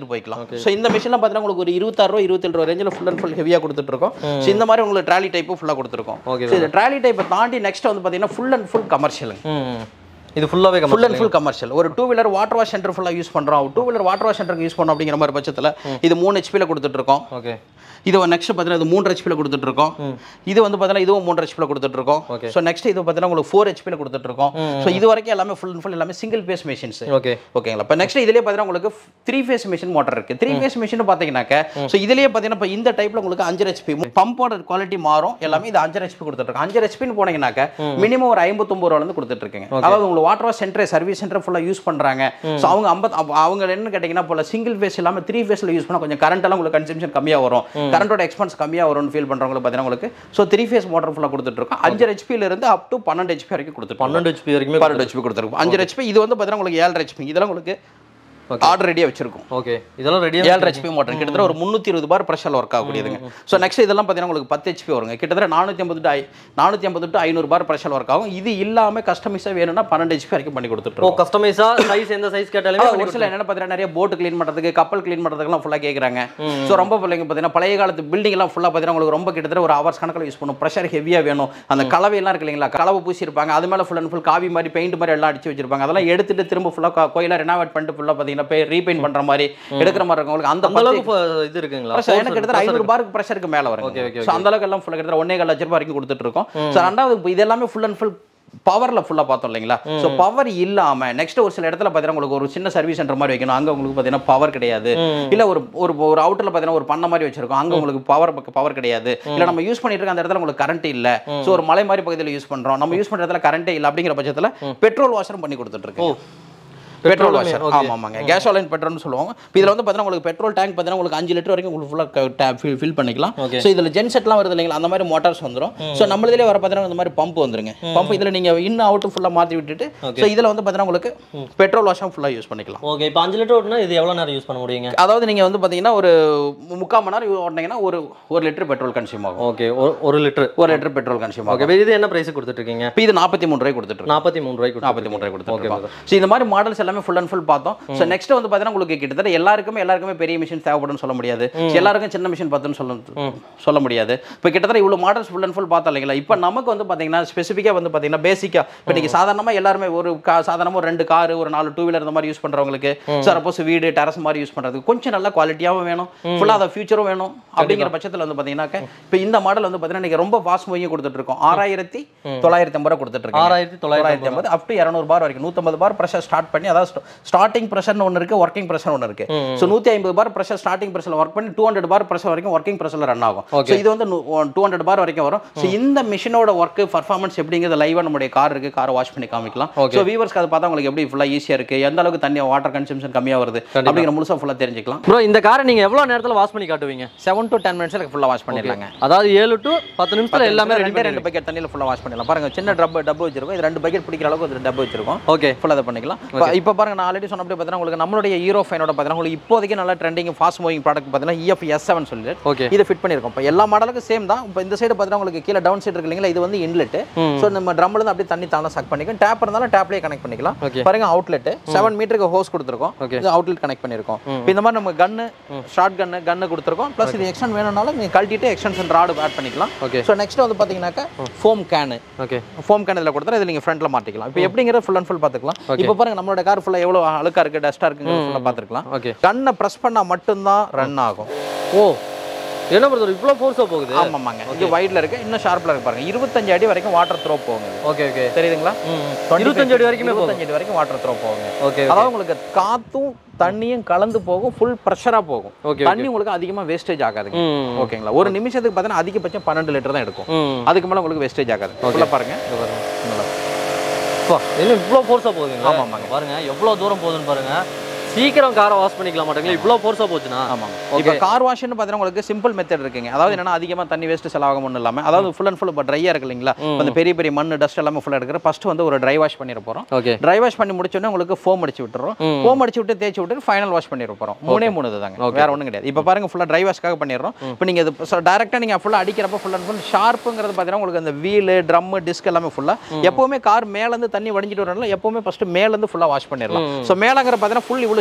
ஓகே ஸோ இந்த மிஷின்லாம் பார்த்தீங்கன்னா உங்களுக்கு ஒரு இருபத்தாறு ரூபா இருபத்தேழு ரூபா ரேஞ்சில் ஃபுல் அண்ட் ஃபுல் ஹெவியாக கொடுத்துட்ருக்கோம் ஸோ இந்த மாதிரி உங்களுக்கு ட்ராலி டைப்பும் ஃபுல்லாக கொடுத்துருக்கோம் Okay, ஸோ இந்த ட்ராலி டைப்பை தாண்டி நெக்ஸ்ட் வந்து பார்த்தீங்கன்னா ஃபுல் அண்ட் ஃபுல் கமர்ஷியலுங்க ம் இது ஃபுல்லாவே ஃபுல் அண்ட் ஃபுல் கமர்ஷியல் ஒரு two wheeler water wash centre ஃபுல்லாக யூஸ் பண்ணுறோம் டூ வீலர் வாட்டர் வாஷ் சென்டருக்கு யூஸ் பண்ணோம் அப்படிங்கிற மாதிரி பட்சத்தில் இது மூணு ஹெச்பியில் கொடுத்துட்ருக்கோம் ஓகே இது நெக்ஸ்ட் பார்த்தீங்கன்னா இது மூன்று ஹெச்பியில் கொடுத்துட்ருக்கோம் இது வந்து பார்த்தீங்கன்னா இதுவும் மூன்று ஹெச்பியில் கொடுத்துட்ருக்கோம் Okay. ஸோ நெக்ஸ்ட் இது பார்த்தீங்கன்னா உங்களுக்கு ஃபோர் ஹெச்பியில் கொடுத்துட்ருக்கோம் ஸோ இது வரைக்கும் எல்லாமே ஃபுல் அண்ட் ஃபுல் எல்லாமே சிங்கிள் பேஸ் மிஷின்ஸ் ஓகே ஓகேங்களா இப்போ நெக்ஸ்ட் இதுலேயே பார்த்தீங்கன்னா உங்களுக்கு த்ரீ ஃபேஸ் மிஷின் மோட்டர் இருக்குது த்ரீ ஃபேஸ் மிஷின் பார்த்தீங்கன்னாக்க ஸோ இதுலேயே பார்த்தீங்கன்னா இப்போ இந்த டைப்பில் உங்களுக்கு அஞ்சு ஹெச்பி பம்போட குவாலிட்டி மாறும் எல்லாமே இது அஞ்சு ஹெச்பி கொடுத்துட்ருக்கோம் அஞ்சு ஹெச்பின்னு போனீங்கன்னாக்க மினிமம் ஒரு ஐம்பத்தொம்பது ரூபாலேருந்து கொடுத்துட்ருக்கீங்க அதாவது உங்களுக்கு water wash centre service centre ஃபுல்லாக யூஸ் பண்ணுறாங்க ஸோ அவங்க ஐம்பத் அப்ப அவங்க என்ன கேட்டிங்கன்னா போல சிங்கிள் ஃபேஸ் இல்லாமல் த்ரீ ஃபேஸில் யூஸ் பண்ணால் கொஞ்சம் கரண்ட் எல்லாம் உங்களுக்கு கன்சம்ஷன் கம்மியாக வரும் கரண்டோட எக்ஸ்பென்ஸ் கம்மியாக வரும்னு ஃபீல் பண்ணுறவங்களுக்கு பார்த்தீங்கன்னா உங்களுக்கு ஸோ த்ரீ ஃபேஸ் மோட்டர் ஃபுல்லாக கொடுத்துட்ருக்கோம் அஞ்சு ஹெச்பியில இருந்து அப் டு பன்னெண்டு ஹெச்பி வரைக்கும் கொடுத்துருக்கோம் பன்னெண்டு ஹெச்பி வரைக்குமே பன்னெண்டு ஹெச்பி கொடுத்துருக்கோம் அஞ்சு ஹெச்பி இது வந்து பார்த்தீங்கன்னா உங்களுக்கு ஏழு ஹெச்பி இதெல்லாம் உங்களுக்கு ஆர்டர் ரெடியாக வச்சிருக்கோம் ஓகே இதெல்லாம் ரெடியா ஏழு ஹெச்பி மோட்டர் கிட்டத்தட்ட ஒரு முந்நூற்றி இருபது பார் ப்ரெஷர் ஒர்க் ஆகக்கூடியதுங்க ஸோ நெக்ஸ்ட் இதெல்லாம் பார்த்தீங்கன்னா உங்களுக்கு பத்து ஹெச்பி வருங்க கிட்டத்தட்ட நானூற்றி ஐம்பது டு ஐ- நானூற்றி ஐம்பது டு ஐநூறு பார் ப்ரெஷர் ஒர்க் ஆகும் இது இல்லாமல் கஸ்டமைஸாக வேணும்னா பன்னெண்டு ஹெச்பி வரைக்கும் பண்ணி ஓ கொடுத்துட்ருக்கோம் கஸ்டமைஸா சைஸ் எந்த சைஸ் கேட்டாலுமே அதாவது ஒரு சில என்ன பார்த்தீங்கன்னா நிறைய போட்டு க்ளீன் பண்ணுறதுக்கு கப்பல் க்ளீன் பண்ணுறதுக்குலாம் ஃபுல்லாக கேட்குறாங்க ஸோ ரொம்ப பிள்ளைங்க பார்த்தீங்கன்னா பழைய காலத்து பில்டிங் எல்லாம் ஃபுல்லாக பார்த்தீங்கன்னா உங்களுக்கு ரொம்ப கிட்டத்தட்ட ஒரு ஹவர்ஸ் கணக்கில் யூஸ் பண்ணும் ப்ரெஷர் ஹெவியாக வேணும் அந்த கலவையெல்லாம் இருக்கு இல்லைங்களா கலவை பூசியிருப்பாங்க அது மேலே ஃபுல் அண்ட் ஃபுல் காவி மாதிரி பெயிண்ட் மாதிரி எல்லாம் அடிச்சு வச்சிருப்பாங்க அதெல்லாம் எடுத்துட்டு திரும்ப ஃபுல்லாக கோயிலாக ரெனாவேட் பண்ணிட்டு ஃபுல்லாக பார்த்தீங்கன்னா ரீபெயிண்ட் பண்ணுற மாதிரி எடுக்கிற மாதிரி இருக்கவங்களுக்கு அந்த அந்த அளவுக்கு ஃப- இது இருக்குங்களா ப்ரெஷர் எனக்கு கிட்டத்தட்ட ஐநூறு பாருக்கு ப்ரெஷருக்கு மேலே வரும் Okay, okay, ஸோ அந்த அளவுக்கு எல்லாம் ஃபுல்லாக கிட்டத்தட்ட ஒன்னே கால் லட்ச ரூபாய் வரைக்கும் கொடுத்துட்டு இருக்கோம் ஸோ ரெண்டாவது இப்போ இது எல்லாமே ஃபுல் அண்ட் ஃபுல் பவரில் ஃபுல்லாக பார்த்தோம் இல்லைங்களா ஸோ பவர் இல்லாமல் நெக்ஸ்ட் ஒரு சில இடத்துல பார்த்தீங்கன்னா உங்களுக்கு ஒரு சின்ன சர்வீஸ் சென்டர் மாதிரி வைக்கணும் அங்கே உங்களுக்கு பார்த்தீங்கன்னா பவர் கிடையாது இல்லை ஒரு ஒரு ஒரு அவுட்டரில் பார்த்தீங்கன்னா ஒரு பண்ண மாதிரி வச்சிருக்கோம் அங்கே உங்களுக்கு பவர் பவர் கிடையாது இல்லை நம்ம யூஸ் பண்ணிட்டு இருக்க அந்த இடத்துல உங்களுக்கு கரண்ட் இல்லை ஸோ ஒரு மலை மாதிரி பகுதியில் யூஸ் பண்ணுறோம் நம்ம யூஸ் பண்ணுற இடத்துல கரண்ட்டே இல்லை அப்படிங்கிற பட்சத்தில் பெட்ரோல் வாஷரும் பண்ணி கொடுத்துட்டு இருக்கோம் பெட்ரோல் Petrol-மே, வாஷர் okay. ஆமாம் ஆமாங்க கேஸ் ஆலைன் பெட்ரோல்னு சொல்லுவாங்க இப்போ இதில் வந்து பார்த்தீங்கன்னா உங்களுக்கு பெட்ரோல் டேங்க் பார்த்தீங்கன்னா உங்களுக்கு அஞ்சு லிட்டர் வரைக்கும் உங்களுக்கு ஃபுல்லாக ஃபில் ஃபில் பண்ணிக்கலாம் Okay. ஸோ இதில் ஜென்செட்லாம் வருது இல்லைங்களா அந்த மாதிரி மோட்டார்ஸ் வந்துடும் ஸோ நம்மளதுலேயே வர பார்த்தீங்கன்னா இந்த மாதிரி பம்ப் வந்துருங்க பம்ப் இதில் நீங்கள் இன் அவுட் ஃபுல்லாக மாற்றி விட்டுட்டு ஸோ இதில் வந்து பார்த்தீங்கன்னா உங்களுக்கு பெட்ரோல் வாஷும் ஃபுல்லாக யூஸ் பண்ணிக்கலாம் ஓகே இப்போ அஞ்சு லிட்டர் ஓட்டுனா இது எவ்வளவு நேரம் யூஸ் பண்ண முடியுங்க அதாவது நீங்கள் வந்து பார்த்தீங்கன்னா ஒரு முக்கால் மணி நேரம் ஓட்டினீங்கன்னா ஒரு ஒரு லிட்டர் பெட்ரோல் கன்சியூம் ஆகும் ஓகே ஒரு லிட்டர் ஒரு லிட்டர் பெட்ரோல் கன்சியூம் ஆகும் ஓகே இது என்ன பிரைஸ் கொடுத்துட்டு இருக்கீங்க இப்போ இது நாற்பத்தி மூணு ரூபாய் கொடுத்துட்டு நாற்பத்தி மூணு ரூபாய்க்கு நாற்பத்தி மூணு ரூபாய் ஓகே கொடுத்துருக்கோம் ஸோ இந்த மாதிரி மாடல்ஸ் எல்லாமே ஃபுல் அண்ட் ஃபுல் பார்த்தோம் ஸோ நெக்ஸ்ட் வந்து பார்த்தீங்கன்னா உங்களுக்கு கிட்டத்தட்ட எல்லாருக்குமே எல்லாருக்குமே பெரிய மிஷின் தேவைப்படும்னு சொல்ல முடியாது எல்லாருக்கும் சின்ன மிஷின் பார்த்துன்னு சொல்ல சொல்ல முடியாது இப்போ கிட்டத்தட்ட இவ்வளோ மாடல்ஸ் ஃபுல் அண்ட் ஃபுல் பார்த்தோம் இல்லைங்களா இப்போ நமக்கு வந்து பார்த்தீங்கன்னா ஸ்பெசிஃபிக்காக வந்து பார்த்தீங்கன்னா பேசிக்காக இப்போ நீங்கள் சாதாரணமாக எல்லாருமே ஒரு கா சாதாரணமாக ஒரு ரெண்டு கார் ஒரு நாலு டூ வீலர் இந்த மாதிரி யூஸ் பண்ணுறவங்களுக்கு சார் அப்போஸ் வீடு டெரஸ் மாதிரி யூஸ் பண்ணுறதுக்கு கொஞ்சம் நல்லா குவாலிட்டியாகவும் வேணும் ஃபுல்லாக அதை ஃபியூச்சரும் வேணும் அப்படிங்கிற பட்சத்தில் வந்து பார்த்தீங்கன்னாக்க இப்போ இந்த மாடல் வந்து பார்த்தீங்கன்னா நீங்கள் ரொம்ப ஃபாஸ்ட் மூவியும் கொடுத்துட்டு இருக்கோம் ஆறாயிரத்தி தொள்ளாயிரத்தி ஐம்பது ரூபா கொடுத்துட்டு இருக்கோம் ஆறாயிரத்தி தொள்ளாயிரத்தி தொள்ளாயிரத்தி ஐம்பது அப் டு இரநூறு பார் வரைக்கும் நூற்றம்பது பார் ப்ரெஷர் ஸ்டார்ட் பண்ணி அதாவது ஸ்டார்டிங் ப்ரெஷர்னு ஒன்று இருக்கு ஒர்க்கிங் ப்ரெஷர் ஒன்று இருக்கு ஸோ நூற்றி ஐம்பது bar pressure starting pressure work பண்ணி டூ ஹண்ட்ரட் பார் ப்ரெஷர் வரைக்கும் ஒர்க்கிங் ப்ரெஷரில் ரன் ஆகும் ஸோ இது வந்து டூ ஹண்ட்ரட் பார் வரைக்கும் வரும் ஸோ இந்த மிஷினோட ஒர்க் பர்ஃபார்மன்ஸ் எப்படிங்கிறது லைவாக நம்முடைய கார் இருக்கு காரை வாஷ் பண்ணி காமிக்கலாம் ஸோ வீவர்ஸ்க்கு அதை பார்த்தா உங்களுக்கு எப்படி ஃபுல்லாக ஈஸியாக இருக்கு எந்த அளவுக்கு தண்ணி வாட்டர் கன்சம்ஷன் கம்மியாக வருது அப்படிங்கிற முழுசாக ஃபுல்லாக தெரிஞ்சுக்கலாம் ப்ரோ இந்த காரை நீங்க எவ்வளவு நேரத்துல வாஷ் பண்ணி காட்டுவீங்க செவன் டு டென் மினிட்ஸில் ஃபுல்லாக வாஷ் பண்ணிடலாங்க அதாவது ஏழு டு பத்து நிமிஷத்துல எல்லாமே ரெடி ரெண்டே ரெண்டு பக்கெட் தண்ணியில் ஃபுல்லாக வாஷ் பண்ணிடலாம் பாருங்க சின்ன டப்பு டப்பு வச்சிருக்கோம் இது ரெண்டு பக்கெட் பிடிக்கிற அளவுக்கு ஒரு டப்பு வச்சிருக்கோம் ஓகே ஃபுல்லாக அதை பண்ணிக்கலாம் இப்போ இப்போ பாருங்க நான் ஆல்ரெடி சொன்னபடி பார்த்தீங்கன்னா உங்களுக்கு நம்மளுடைய ஹீரோ ஃபைனோட பார்த்தீங்கன்னா உங்களுக்கு இப்போதைக்கு நல்ல ட்ரெண்டிங் ஃபாஸ்ட் மூவிங் ப்ராடக்ட் பார்த்தீங்கன்னா இஎஃப் எஸ் செவன் சொல்லிட்டு ஓகே இதை ஃபிட் பண்ணியிருக்கோம் இப்போ எல்லா மாடலுக்கும் சேம் தான் இப்போ இந்த சைடு பார்த்தீங்கன்னா உங்களுக்கு கீழே டவுன் சைடு இருக்கு இல்லைங்களா இது வந்து இன்லெட் ஸோ நம்ம ட்ரம்ல இருந்து அப்படியே தண்ணி தானே சக் பண்ணிக்கலாம் டேப் இருந்தாலும் டேப்லேயே கனெக்ட் பண்ணிக்கலாம் Okay. பாருங்க அவுட்லெட் செவன் மீட்டருக்கு ஹோஸ் கொடுத்துருக்கோம் Okay. இது அவுட்லெட் கனெக்ட் பண்ணியிருக்கோம் இப்போ இந்த மாதிரி நம்ம கன்னு ஷார்ட் கன்னு கன்னு கொடுத்துருக்கோம் ப்ளஸ் இது எக்ஸ்டென்ட் வேணும்னாலும் நீங்கள் கழட்டிட்டு எக்ஸ்டென்ஷன் ராடு ஆட் பண்ணிக்கலாம் ஓகே ஸோ நெக்ஸ்ட் வந்து பார்த்தீங்கன்னாக்கா foam can okay foam can இதில் கொடுத்தா இதில் நீங்கள் ஃப்ரண்ட்ல மாட்டிக்கலாம் இப்போ எப்படிங்கிறது ஃபுல் அண்ட் ஃபுல் பார்த்துக்கலாம் இப்போ பாருங்க நம்மளோட கார் ஃபுல்லாக எவ்வளோ அழுக்கா இருக்கு டஸ்ட்டாக இருக்குங்கிறது ஃபுல்லாக பார்த்துக்கலாம் ஓகே கண்ணை ப்ரெஸ் பண்ணால் மட்டும்தான் ரன் ஆகும் ஓ என்ன பொறுத்தவரை இவ்வளோ ஃபோர்ஸாக போகுது ஆமாம்மாங்க இது வைட்ல இருக்கு இன்னும் ஷார்ப்ல இருக்கு பாருங்க இருபத்தஞ்சு அடி வரைக்கும் வாட்டர் த்ரோ போகுங்க இது. ஓகே ஓகே தெரியுதுங்களா இருபத்தஞ்சு அடி வரைக்குமே போகும் இருபத்தஞ்சு அடி வரைக்கும் வாட்டர் த்ரோ போகுங்க ஓகே அதாவது உங்களுக்கு காத்தும் தண்ணியும் கலந்து போகும் ஃபுல் ப்ரெஷரா போகும் ஓகே தண்ணி உங்களுக்கு அதிகமா வேஸ்டேஜ் ஆகாதுங்க ம் ஓகேங்களா ஒரு நிமிஷத்துக்கு பார்த்தீங்கன்னா அதிகபட்சம் பன்னெண்டு லிட்டர் தான் எடுக்கும் ம் அதுக்கு மேல உங்களுக்கு வேஸ்டேஜ் ஆகாது ஃபுல்லாக பாருங்க இங்க பாருங்க நல்லா. அப்பா, என்ன இவ்வளோ ஃபோர்ஸாக போகுதுங்க ஆமா, ஆமாங்க. பாருங்க எவ்வளோ தூரம் போகுதுன்னு பாருங்க சீக்கிரம் காரை வாஷ் பண்ணிக்கலாம் மாட்டேங்களா இவ்வளோ ஃபோர்ஸாக போச்சுன்னா ஆமாம் இப்போ கார் வாஷ்னு பார்த்தீங்கன்னா உங்களுக்கு சிம்பிள் மெத்தட் இருக்குங்க அதாவது என்னன்னா அதிகமாக தண்ணி வேஸ்ட் செலவாகும் ஒன்றும் இல்லாமல் அதாவது ஃபுல் அண்ட் ஃபுல் இப்போ ட்ரையாக இருக்கு இல்லைங்களா அந்த பெரிய பெரிய மண் டஸ்ட் எல்லாமே ஃபுல்லாக எடுக்கிற ஃபர்ஸ்ட் வந்து ஒரு ட்ரை வாஷ் பண்ணிட போகிறோம் ஓகே ட்ரை வாஷ் பண்ணி முடிச்சோடனே உங்களுக்கு ஃபோம் அடிச்சு விட்டுறோம் ஃபோம் அடிச்சு விட்டு தேய்ச்சி விட்டு ஃபைனல் வாஷ் பண்ணிட போகிறோம் மூணே மூணு தாங்க வேற ஒன்றும் கிடையாது இப்போ பாருங்க ஃபுல்லாக ட்ரை வாஷ்க்காக பண்ணிடுறோம் இப்போ நீங்கள் இது டேரெக்டாக நீங்கள் ஃபுல்லாக அடிக்கிறப்ப ஃபுல் அண்ட் ஃபுல் ஷார்ப்புங்கிறது பார்த்தீங்கன்னா உங்களுக்கு அந்த வீலு ட்ரம்மு டிஸ்க் எல்லாமே ஃபுல்லாக எப்பவுமே கார் மேலேருந்து தண்ணி வடிஞ்சிட்டு வரனால எப்பவுமே ஃபர்ஸ்ட் மேலேருந்து ஃபுல்லாக வாஷ் பண்ணிடலாம் ஸோ மேலங்கிற பார்த்தீங்கன்னா ஃபுல் இவ்வளோ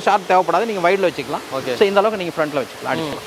இவ்வளோ ஷார்ப் தேவைப்படாது நீங்கள் வைடில் வச்சுக்கலாம் Okay. ஸோ இந்த அளவுக்கு நீங்கள் ஃப்ரண்ட்டில் வச்சுக்கலாம் அடிச்சுக்கலாம்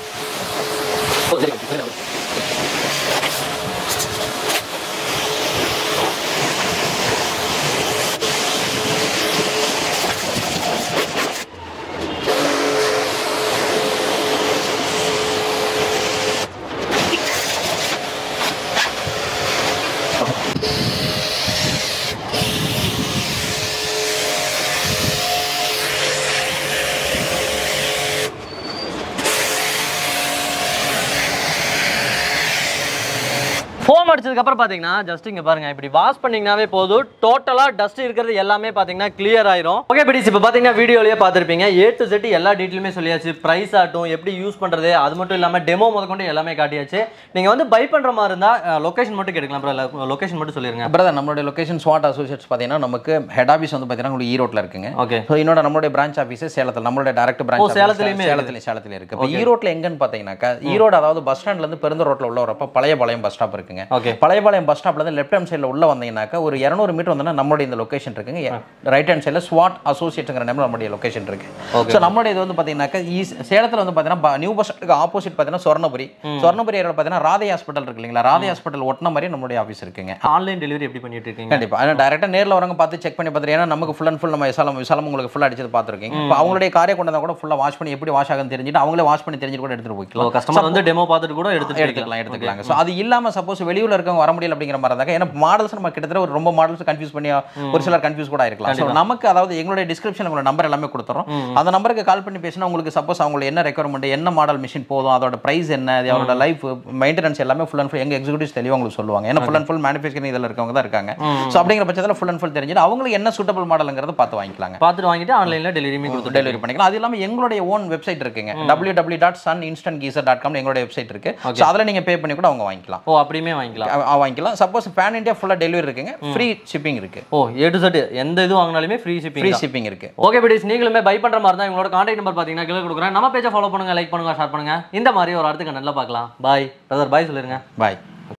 ஃபோம் அடிச்சதுக்கு அப்புறம் பாத்தீங்கன்னா ஜஸ்ட் இங்க பாருங்க இப்படி வாஷ் பண்ணீங்கன்னாவே போதும் டோட்டலா டஸ்ட் இருக்கிறது எல்லாமே பாத்தீங்கன்னா கிளியர் ஆயிரும் ஓகே பிடிஸ் இப்போ பாத்தீங்கன்னா வீடியோலயே பார்த்திருப்பீங்க ஏ டு செட் எல்லா டீட்டெயிலுமே சொல்லியாச்சு பிரைஸ் ஆகட்டும் எப்படி யூஸ் பண்றது அது மட்டும் இல்லாம டெமோ முதற்கொண்டு எல்லாமே காட்டியாச்சு நீங்க வந்து பை பண்ற மாதிரி இருந்தா லொகேஷன் மட்டும் கேட்டுக்கலாம் ப்ரோ லொகேஷன் மட்டும் சொல்லிருங்க பிரதர் நம்மளுடைய லொகேஷன் ஸ்வாட் அசோசியேட்ஸ் பார்த்தீங்கன்னா நமக்கு ஹெட் ஆஃபீஸ் வந்து பார்த்தீங்கன்னா உங்களுக்கு ஈரோட்டில் இருக்குங்க ஓகே ஸோ இன்னொரு நம்மளுடைய பிரான்ச் ஆஃபீஸ் சேலத்தில் நம்மளுடைய டேரக்ட் பிரான்ச் சேலத்துலயுமே சேலத்துல சேலத்தில் இருக்கு இப்போ ஈரோட்டில் எங்கன்னு பார்த்தீங்கன்னா ஈரோடு அதாவது பஸ் ஸ்டாண்ட்லேருந்து பெருந்த ரோட்டில் உள்ள வரப்ப பழைய பாளையம் பஸ் ஸ்டாப் இருக்குங்க ஓகே பழையபாளையம் பஸ் ஸ்டாப்லேருந்து லெஃப்ட் ஹேண்ட் சைடில் உள்ள வந்தீங்கன்னாக்கா ஒரு இரநூறு மீட்டர் வந்தோம்னா நம்மளுடைய இந்த லொகேஷன் இருக்குங்க ரைட் ஹேண்ட் சைடில் ஸ்வாட் அசோசியேட்ங்கிற நேம் நம்மளுடைய லொகேஷன் இருக்கு ஸோ நம்மளுடைய இது வந்து பார்த்தீங்கன்னாக்கா ஈஸ் சேலத்தில் வந்து பார்த்தீங்கன்னா நியூ பஸ் ஸ்டாண்டுக்கு ஆப்போசிட் பார்த்தீங்கன்னா சொர்ணபுரி சொர்ணபுரி ஏரியாவில் பார்த்தீங்கன்னா ராதை ஹாஸ்பிட்டல் இருக்கு இல்லைங்களா ராதை ஹாஸ்பிட்டல் ஒட்டின மாதிரி நம்மளுடைய ஆஃபீஸ் இருக்குங்க ஆன்லைன் டெலிவரி எப்படி பண்ணிட்டு இருக்கீங்க கண்டிப்பா ஆனால் டேரெக்டாக நேரில் வரவங்க பார்த்து செக் பண்ணி பார்த்துட்டு ஏன்னா நமக்கு ஃபுல் அண்ட் ஃபுல் நம்ம விசாலம் விசாலம் உங்களுக்கு ஃபுல்லாக அடிச்சது பார்த்துருக்கீங்க இப்போ அவங்களுடைய காரை கொண்டு வந்தா கூட ஃபுல்லாக வாஷ் பண்ணி எப்படி வாஷ் ஆகுன்னு தெரிஞ்சுட்டு அவங்களே வாஷ் பண்ணி தெரிஞ்சுட்டு கூட எடுத்துட்டு போய்க்கலாம் கஸ்டமர் வந்து டெமோ பார்த்துட்டு கூட எடுத்துட்டு எடுத்துக்கலாம் எடுத்துக்கலாங்க ஸோ அது இல்லாம சப்போஸ் வெளியூர்ல இருக்கவங்க வர முடியல அப்படிங்கிற மாதிரி இருந்தாக்க ஏன்னா மாடல்ஸ் நம்ம கிட்டத்தட்ட ஒரு ரொம்ப மாடல்ஸ் கன்ஃபியூஸ் பண்ணி ஒரு சிலர் கன்ஃபியூஸ் கூட இருக்கலாம் ஸோ நமக்கு அதாவது எங்களுடைய டிஸ்கிரிப்ஷன் உங்களோட நம்பர் எல்லாமே கொடுத்துறோம் அந்த நம்பருக்கு கால் பண்ணி பேசினா உங்களுக்கு சப்போஸ் அவங்களுக்கு என்ன ரெக்குவயர்மெண்ட் என்ன மாடல் மிஷின் போதும் அதோட பிரைஸ் என்ன அது அவரோட லைஃப் மெயின்டெனன்ஸ் எல்லாமே ஃபுல் அண்ட் ஃபுல் எங்க எக்ஸிகூட்டிவ்ஸ் தெளிவாக உங்களுக்கு சொல்லுவாங்க ஏன்னா ஃபுல் அண்ட் ஃபுல் மேனுஃபேக்சரிங் இதில் இருக்கவங்க தான் இருக்காங்க ஸோ அப்படிங்கிற பட்சத்தில் ஃபுல் அண்ட் ஃபுல் தெரிஞ்சுட்டு அவங்களுக்கு என்ன சூட்டபிள் மாடலுங்கிறத பார்த்து வாங்கிக்கலாங்க பார்த்துட்டு வாங்கிட்டு ஆன்லைன்ல டெலிவரியுமே கொடுத்துட்டு டெலிவரி பண்ணிக்கலாம் அது இல்லாமல் எங்களுடைய ஓன் வெப்சைட் இருக்குங்க W W dot sun instant geyser dot com எங்களுடைய வெப்சைட் இருக்கு ஸோ அதில் நீங்கள் பே பண்ணி கூட அவங்க வாங்கிக்கலாம் ஓ அப்படியுமே வாங்கிக்கலாம் அ- அ- வாங்கிக்கலாம் சப்போஸ் பேன் இந்தியா ஃபுல்லாக டெலிவரி இருக்குங்க ஃப்ரீ ஷிப்பிங் இருக்கு ஓ ஏ டு செட் எந்த இது வாங்கினாலுமே free free shipping shipping okay ஓகே பிடிஸ் நீங்களுமே பை பண்ற மாதிரி தான் இவங்களோட கான்டாக்ட் நம்பர் பாத்தீங்கன்னா கீழே கொடுக்குறேன் நம்ம பேஜை ஃபாலோ பண்ணுங்க லைக் பண்ணுங்க ஷேர் பண்ணுங்க இந்த மாதிரி ஒரு அடுத்த கண்டென்ட்ல பார்க்கலாம் பாய் பிரதர் பாய் சொல்லிருங்க பாய்